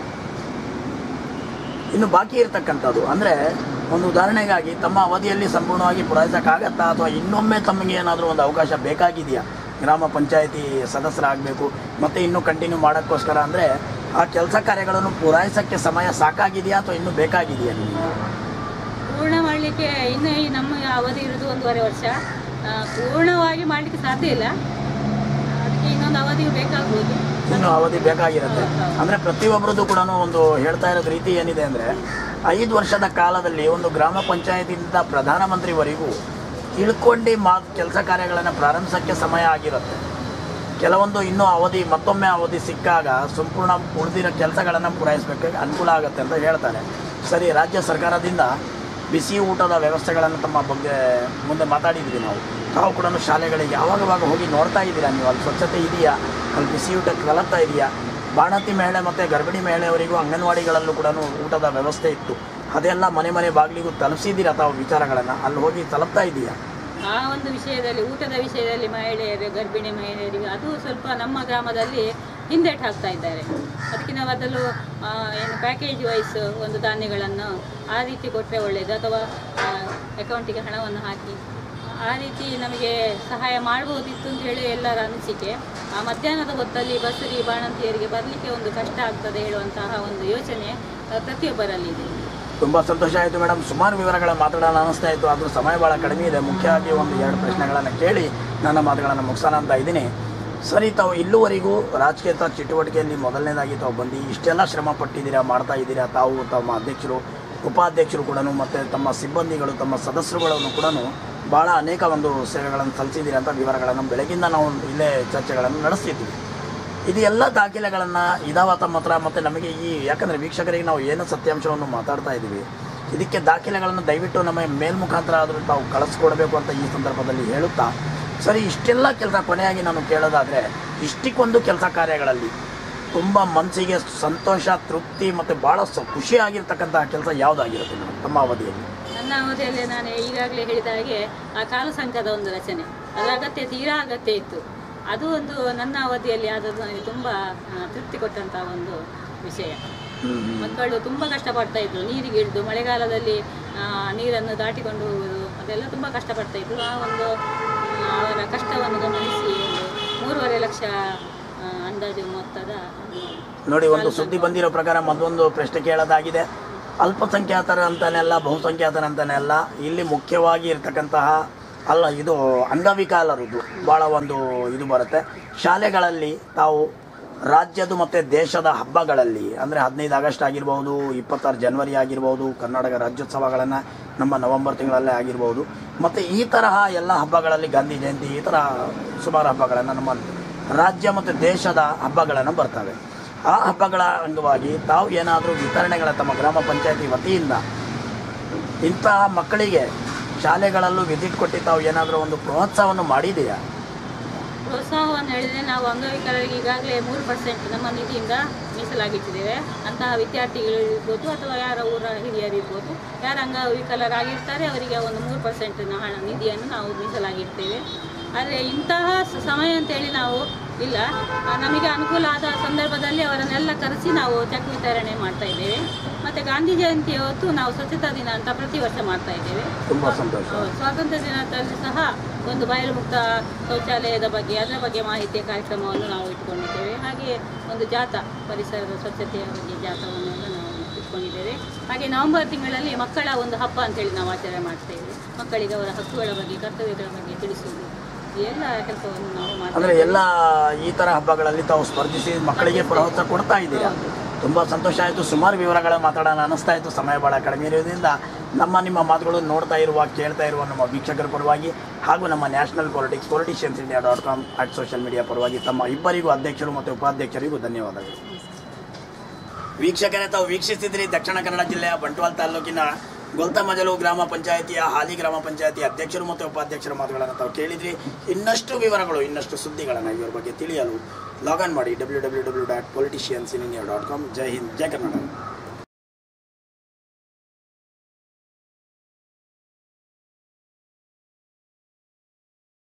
ಇನ್ನು ಬಾಕಿ ಇರತಕ್ಕಂಥದ್ದು ಅಂದ್ರೆ ಒಂದು ಉದಾಹರಣೆಗಾಗಿ ತಮ್ಮ ಅವಧಿಯಲ್ಲಿ ಸಂಪೂರ್ಣವಾಗಿ ಪೂರೈಸಕ್ಕಾಗತ್ತಾ ಅಥವಾ ಇನ್ನೊಮ್ಮೆ ತಮಗೆ ಏನಾದರೂ ಒಂದು ಅವಕಾಶ ಬೇಕಾಗಿದೆಯಾ ಗ್ರಾಮ ಪಂಚಾಯತಿ ಸದಸ್ಯರಾಗಬೇಕು ಮತ್ತೆ ಇನ್ನೂ ಕಂಟಿನ್ಯೂ ಮಾಡೋಕ್ಕೋಸ್ಕರ ಅಂದರೆ ಆ ಕೆಲಸ ಕಾರ್ಯಗಳನ್ನು ಪೂರೈಸೋಕ್ಕೆ ಸಮಯ ಸಾಕಾಗಿದೆಯಾ ಅಥವಾ ಇನ್ನೂ ಬೇಕಾಗಿದೆಯಾ ನಿಮಗೆ ಪೂರ್ಣ ಮಾಡಲಿಕ್ಕೆ ಇನ್ನು ಈ ನಮ್ಮ ಅವಧಿ ಇರೋದು ಒಂದೂವರೆ ವರ್ಷ ಆ, ಪೂರ್ಣವಾಗಿ ಮಾಡಲಿಕ್ಕೆ ಸಾಧ್ಯ ಇಲ್ಲ ಅದಕ್ಕೆ ಇನ್ನೊಂದು ಅವಧಿಯು ಬೇಕಾಗ್ಬೋದು ಇನ್ನು ಅವಧಿ ಬೇಕಾಗಿರುತ್ತೆ ಅಂದ್ರೆ ಪ್ರತಿಯೊಬ್ಬರದ್ದು ಕೂಡ ಒಂದು ಹೇಳ್ತಾ ಇರೋದು ರೀತಿ ಏನಿದೆ ಅಂದ್ರೆ ಐದು ವರ್ಷದ ಕಾಲದಲ್ಲಿ ಒಂದು ಗ್ರಾಮ ಪಂಚಾಯತಿಯಿಂದ ಪ್ರಧಾನಮಂತ್ರಿವರೆಗೂ ತಿಳ್ಕೊಂಡು ಮಾ ಕೆಲಸ ಕಾರ್ಯಗಳನ್ನು ಪ್ರಾರಂಭಿಸೋಕ್ಕೆ ಸಮಯ ಆಗಿರುತ್ತೆ ಕೆಲವೊಂದು ಇನ್ನೂ ಅವಧಿ ಮತ್ತೊಮ್ಮೆ ಅವಧಿ ಸಿಕ್ಕಾಗ ಸಂಪೂರ್ಣ ಉಳಿದಿರೋ ಕೆಲಸಗಳನ್ನು ಪೂರೈಸಬೇಕು ಅನುಕೂಲ ಆಗುತ್ತೆ ಅಂತ ಹೇಳ್ತಾರೆ ಸರಿ ರಾಜ್ಯ ಸರ್ಕಾರದಿಂದ ಬಿಸಿ ಊಟದ ವ್ಯವಸ್ಥೆಗಳನ್ನು ತಮ್ಮ ಬಗ್ಗೆ ಮುಂದೆ ಮಾತಾಡಿದ್ವಿ ನಾವು ತಾವು ಕೂಡ ಶಾಲೆಗಳಿಗೆ ಯಾವಾಗವಾಗ ಹೋಗಿ ನೋಡ್ತಾ ಇದ್ದೀರಾ ನೀವು ಅಲ್ಲಿ ಸ್ವಚ್ಛತೆ ಇದೆಯಾ ಅಲ್ಲಿ ಬಿಸಿ ಊಟ ಕಲರ್ತಾ ಇದೆಯಾ ಬಾಣತಿ ಮಹಿಳೆ ಮತ್ತು ಗರ್ಭಿಣಿ ಮಹಿಳೆಯವರಿಗೂ ಅಂಗನವಾಡಿಗಳಲ್ಲೂ ಕೂಡ ಊಟದ ವ್ಯವಸ್ಥೆ ಇತ್ತು ಅದೆಲ್ಲ ಮನೆ ಮನೆ ಬಾಗಿಲಿಗೂ ತಲುಪಿಸಿದ್ದೀರಾ ತಾವು ವಿಚಾರಗಳನ್ನು ಅಲ್ಲಿ ಹೋಗಿ ತಲುಪ್ತಾ ಇದೆಯಾ ಆ ಒಂದು ವಿಷಯದಲ್ಲಿ ಊಟದ ವಿಷಯದಲ್ಲಿ ಮಹಿಳೆಯರು ಗರ್ಭಿಣಿ ಮಹಿಳೆಯರಿಗೆ ಅದು ಸ್ವಲ್ಪ ನಮ್ಮ ಗ್ರಾಮದಲ್ಲಿ ಹಿಂದೇಟು ಹಾಕ್ತಾ ಇದ್ದಾರೆ ಅದಕ್ಕಿಂತ ಬದಲು ಆ, ಏನು ಪ್ಯಾಕೇಜ್ ವೈಸ್ ಒಂದು ಧಾನ್ಯಗಳನ್ನು ಆ ರೀತಿ ಕೊಟ್ಟರೆ ಒಳ್ಳೆಯದು ಅಥವಾ ಅಕೌಂಟಿಗೆ ಹಣವನ್ನು ಹಾಕಿ ಆ ರೀತಿ ನಮಗೆ ಸಹಾಯ ಮಾಡ್ಬೋದಿತ್ತು ಅಂತ ಹೇಳಿ ಎಲ್ಲರ ಅನಿಸಿಕೆ ಆ ಮಧ್ಯಾಹ್ನದ ಹೊತ್ತಲ್ಲಿ ಬಸರಿ ಬಾಣಂತಿಯರಿಗೆ ಬರಲಿಕ್ಕೆ ಒಂದು ಕಷ್ಟ ಆಗ್ತದೆ ಹೇಳುವಂತಹ ಒಂದು ಯೋಚನೆ ಆ, ಪ್ರತಿಯೊಬ್ಬರಲ್ಲಿದೆ ತುಂಬ ಸಂತೋಷ ಆಯಿತು ಮೇಡಮ್ ಸುಮಾರು ವಿವರಗಳ ಮಾತಾಡೋಣ ಅನಿಸ್ತಾ ಇತ್ತು ಆದರೂ ಸಮಯ ಭಾಳ ಕಡಿಮೆ ಇದೆ ಮುಖ್ಯವಾಗಿ ಒಂದು ಎರಡು ಪ್ರಶ್ನೆಗಳನ್ನು ಕೇಳಿ ನನ್ನ ಮಾತುಗಳನ್ನು ಮುಗಿಸೋಣ ಅಂತ ಇದ್ದೀನಿ ಸರಿ ತಾವು ಇಲ್ಲುವರೆಗೂ ರಾಜಕೀಯ ಚಟುವಟಿಕೆಯಲ್ಲಿ ಮೊದಲನೇದಾಗಿ ತಾವು ಬಂದು ಇಷ್ಟೆಲ್ಲ ಶ್ರಮ ಪಟ್ಟಿದ್ದೀರಾ ಮಾಡ್ತಾ ಇದ್ದೀರಾ ತಾವು ತಮ್ಮ ಅಧ್ಯಕ್ಷರು ಉಪಾಧ್ಯಕ್ಷರು ಕೂಡ ಮತ್ತು ತಮ್ಮ ಸಿಬ್ಬಂದಿಗಳು ತಮ್ಮ ಸದಸ್ಯರುಗಳನ್ನು ಕೂಡ ಭಾಳ ಅನೇಕ ಒಂದು ಸೇವೆಗಳನ್ನು ಸಲ್ಲಿಸಿದ್ದೀರಿ ಅಂತ ವಿವರಗಳನ್ನು ಬೆಳಗಿಂದ ನಾವು ಇಲ್ಲೇ ಚರ್ಚೆಗಳನ್ನು ನಡೆಸ್ತಿದ್ದೀವಿ ಇದು ಎಲ್ಲ ದಾಖಲೆಗಳನ್ನು ಇದಾವ ತಮ್ಮ ಹತ್ರ ಮತ್ತು ನಮಗೆ ಈ ಯಾಕಂದರೆ ವೀಕ್ಷಕರಿಗೆ ನಾವು ಏನು ಸತ್ಯಾಂಶವನ್ನು ಮಾತಾಡ್ತಾ ಇದ್ದೀವಿ ಇದಕ್ಕೆ ದಾಖಲೆಗಳನ್ನು ದಯವಿಟ್ಟು ನಮ್ಮ ಮೇಲ್ ಮುಖಾಂತರ ಆದರೂ ತಾವು ಕಳಿಸ್ಕೊಡ್ಬೇಕು ಅಂತ ಈ ಸಂದರ್ಭದಲ್ಲಿ ಹೇಳುತ್ತಾ ಸರಿ ಇಷ್ಟೆಲ್ಲ ಕೆಲಸ ಕೊನೆಯಾಗಿ ನಾನು ಕೇಳೋದಾದರೆ ಇಷ್ಟಕ್ಕೊಂದು ಕೆಲಸ ಕಾರ್ಯಗಳಲ್ಲಿ ತುಂಬ ಮನಸ್ಸಿಗೆ ಸಂತೋಷ ತೃಪ್ತಿ ಮತ್ತು ಭಾಳ ಸ ಖುಷಿಯಾಗಿರ್ತಕ್ಕಂತಹ ಕೆಲಸ ಯಾವುದಾಗಿರುತ್ತೆ ಮೇಡಮ್ ತಮ್ಮ ಅವಧಿಯಲ್ಲಿ ನನ್ನ ಅವಧಿಯಲ್ಲಿ ನಾನು ಈಗಾಗಲೇ ಹೇಳಿದ ಹಾಗೆ ಆ ಕಾಲು ಸಂಘದ ಒಂದು ರಚನೆ ಅದರ ಅಗತ್ಯ ತೀರಾ ಅಗತ್ಯ ಇತ್ತು ಅದು ಒಂದು ನನ್ನ ಅವಧಿಯಲ್ಲಿ ಆದದ್ದು ನನಗೆ ತುಂಬ ಆ, ತೃಪ್ತಿ ಕೊಟ್ಟಂಥ ಒಂದು ವಿಷಯ ಮಕ್ಕಳು ತುಂಬ ಕಷ್ಟಪಡ್ತಾ ಇದ್ರು ನೀರಿಗೆ ಇಳಿದು ಮಳೆಗಾಲದಲ್ಲಿ ಆ, ನೀರನ್ನು ದಾಟಿಕೊಂಡು ಹೋಗುವುದು ಅದೆಲ್ಲ ತುಂಬ ಕಷ್ಟಪಡ್ತಾ ಇದ್ರು ಆ ಒಂದು ಆ, ಅವರ ಕಷ್ಟವನ್ನು ಗಮನಿಸಿ ಒಂದು ಮೂರುವರೆ ಲಕ್ಷ ಆ, ಅಂದಾಜು ಮೊತ್ತದ ಒಂದು ನೋಡಿ ಒಂದು ಸುದ್ದಿ ಬಂದಿರೋ ಪ್ರಕಾರ ಮತ್ತೊಂದು ಪ್ರಶ್ನೆ ಕೇಳೋದಾಗಿದೆ ಅಲ್ಪಸಂಖ್ಯಾತರ ಅಂತಾನೆಲ್ಲ ಬಹುಸಂಖ್ಯಾತರ ಅಂತಾನೆಲ್ಲ ಇಲ್ಲಿ ಮುಖ್ಯವಾಗಿ ಇರ್ತಕ್ಕಂತಹ ಅಲ್ಲ ಇದು ಅಂಗವಿಕಲರದ್ದು ಭಾಳ ಒಂದು ಇದು ಬರುತ್ತೆ ಶಾಲೆಗಳಲ್ಲಿ ತಾವು ರಾಜ್ಯದ ಮತ್ತು ದೇಶದ ಹಬ್ಬಗಳಲ್ಲಿ ಅಂದರೆ ಹದಿನೈದು ಆಗಸ್ಟ್ ಆಗಿರ್ಬೋದು ಇಪ್ಪತ್ತಾರು ಜನವರಿ ಆಗಿರ್ಬೋದು ಕರ್ನಾಟಕ ರಾಜ್ಯೋತ್ಸವಗಳನ್ನು ನಮ್ಮ ನವೆಂಬರ್ ತಿಂಗಳಲ್ಲೇ ಆಗಿರ್ಬೋದು ಮತ್ತು ಈ ತರಹ ಎಲ್ಲ ಹಬ್ಬಗಳಲ್ಲಿ ಗಾಂಧಿ ಜಯಂತಿ ಈ ಥರ ಸುಮಾರು ಹಬ್ಬಗಳನ್ನು ನಮ್ಮ ರಾಜ್ಯ ಮತ್ತು ದೇಶದ ಹಬ್ಬಗಳನ್ನು ಬರ್ತವೆ ಆ ಹಬ್ಬಗಳ ಅಂಗವಾಗಿ ತಾವು ಏನಾದರೂ ವಿತರಣೆಗಳ ತಮ್ಮ ಗ್ರಾಮ ಪಂಚಾಯತಿ ವತಿಯಿಂದ ಇಂತಹ ಮಕ್ಕಳಿಗೆ ಶಾಲೆಗಳಲ್ಲೂ ವಿಸಿಟ್ ಕೊಟ್ಟು ತಾವು ಏನಾದರೂ ಒಂದು ಪ್ರೋತ್ಸಾಹವನ್ನು ಮಾಡಿದೆಯಾ ಪ್ರೋತ್ಸಾಹವನ್ನು ಹೇಳಿದರೆ ನಾವು ಅಂಗವಿಕಲರಿಗೆ ಈಗಾಗಲೇ ಮೂರು ಪರ್ಸೆಂಟ್ ನಮ್ಮ ನಿಧಿಯಿಂದ ಮೀಸಲಾಗಿಟ್ಟಿದ್ದೇವೆ ಅಂತಹ ವಿದ್ಯಾರ್ಥಿಗಳು ಇರ್ಬೋದು ಅಥವಾ ಯಾರ ಊರ ಹಿರಿಯರು ಇರ್ಬೋದು ಯಾರು ಅಂಗವಿಕಲರಾಗಿರ್ತಾರೆ ಅವರಿಗೆ ಒಂದು ಮೂರು ಪರ್ಸೆಂಟ್ ಹಣ ನಿಧಿಯನ್ನು ನಾವು ಮೀಸಲಾಗಿರ್ತೇವೆ ಆದರೆ ಇಂತಹ ಸ- ಸಮಯ ಅಂತೇಳಿ ನಾವು ಇಲ್ಲ ಆ, ನಮಗೆ ಅನುಕೂಲ ಆದ ಸಂದರ್ಭದಲ್ಲಿ ಅವರನ್ನೆಲ್ಲ ಕರೆಸಿ ನಾವು ಚೆಕ್ ವಿತರಣೆ ಮಾಡ್ತಾ ಇದ್ದೇವೆ ಮತ್ತು ಗಾಂಧಿ ಜಯಂತಿ ಹೊತ್ತು ನಾವು ಸ್ವಚ್ಛತಾ ದಿನ ಅಂತ ಪ್ರತಿ ವರ್ಷ ಮಾಡ್ತಾ ಇದ್ದೇವೆ ತುಂಬ ಸಂತೋಷ ಹೌದು, ಸ್ವಾತಂತ್ರ್ಯ ದಿನದಲ್ಲಿ ಸಹ ಒಂದು ಬಯಲು ಮುಕ್ತ ಶೌಚಾಲಯದ ಬಗ್ಗೆ ಅದರ ಬಗ್ಗೆ ಮಾಹಿತಿಯ ಕಾರ್ಯಕ್ರಮವನ್ನು ನಾವು ಇಟ್ಕೊಂಡಿದ್ದೇವೆ ಹಾಗೆ ಒಂದು ಜಾಥಾ ಪರಿಸರದ ಸ್ವಚ್ಛತೆಯ ಬಗ್ಗೆ ಜಾಥಾವನ್ನೆಲ್ಲ ನಾವು ಇಟ್ಕೊಂಡಿದ್ದೇವೆ ಹಾಗೆ ನವೆಂಬರ್ ತಿಂಗಳಲ್ಲಿ ಮಕ್ಕಳ ಒಂದು ಹಬ್ಬ ಅಂತೇಳಿ ನಾವು ಆಚರಣೆ ಮಾಡ್ತೇವೆ ಮಕ್ಕಳಿಗೆ ಅವರ ಹಕ್ಕುಗಳ ಬಗ್ಗೆ ಕರ್ತವ್ಯಗಳ ಬಗ್ಗೆ ತಿಳಿಸುವುದು ಈ ಎಲ್ಲ ಕೆಲಸವನ್ನು ನಾವು ಅಂದರೆ ಮಾಡ್ತೇವೆ ಎಲ್ಲ ಈ ಥರ ಹಬ್ಬಗಳಲ್ಲಿ ತಾವು ಸ್ಪರ್ಧಿಸಿ ಮಕ್ಕಳಿಗೆ ಪ್ರೋತ್ಸಾಹ ಕೊಡ್ತಾ ಇದ್ದೀರಾ ತುಂಬ ಸಂತೋಷ ಆಯಿತು ಸುಮಾರು ವಿವರಗಳ ಮಾತಾಡೋಣ ಅನ್ನಿಸ್ತಾ ಇತ್ತು ಸಮಯ ಭಾಳ ಕಡಿಮೆ ಇರೋದ್ರಿಂದ ನಮ್ಮ ನಿಮ್ಮ ಮಾತುಗಳು ನೋಡ್ತಾ ಇರುವ ಕೇಳ್ತಾ ಇರುವ ನಮ್ಮ ವೀಕ್ಷಕರ ಪರವಾಗಿ ಹಾಗೂ ನಮ್ಮ national politics politicians India dot com at social media ಪರವಾಗಿ ತಮ್ಮ ಇಬ್ಬರಿಗೂ ಅಧ್ಯಕ್ಷರು ಮತ್ತು ಉಪಾಧ್ಯಕ್ಷರಿಗೂ ಧನ್ಯವಾದಗಳು ವೀಕ್ಷಕರೇ ತಾವು ವೀಕ್ಷಿಸಿದ್ರಿ ದಕ್ಷಿಣ ಕನ್ನಡ ಜಿಲ್ಲೆಯ ಬಂಟ್ವಾಳ ತಾಲೂಕಿನ ಗೊಲ್ತಮಜಲು ಗ್ರಾಮ ಪಂಚಾಯಿತಿಯ ಹಾಲಿ ಗ್ರಾಮ ಪಂಚಾಯಿತಿ ಅಧ್ಯಕ್ಷರು ಮತ್ತು ಉಪಾಧ್ಯಕ್ಷರ ಮಾತುಗಳನ್ನು ತಾವು ಕೇಳಿದ್ರಿ ಇನ್ನಷ್ಟು ವಿವರಗಳು ಇನ್ನಷ್ಟು ಸುದ್ದಿಗಳನ್ನು ಇವರ ಬಗ್ಗೆ ತಿಳಿಯಲು ಲಾಗಿನ್ ಮಾಡಿ W W W dot politicians in India dot com ಜೈ ಹಿಂದ್ ಜೈ ಕರ್ನಾಟಕ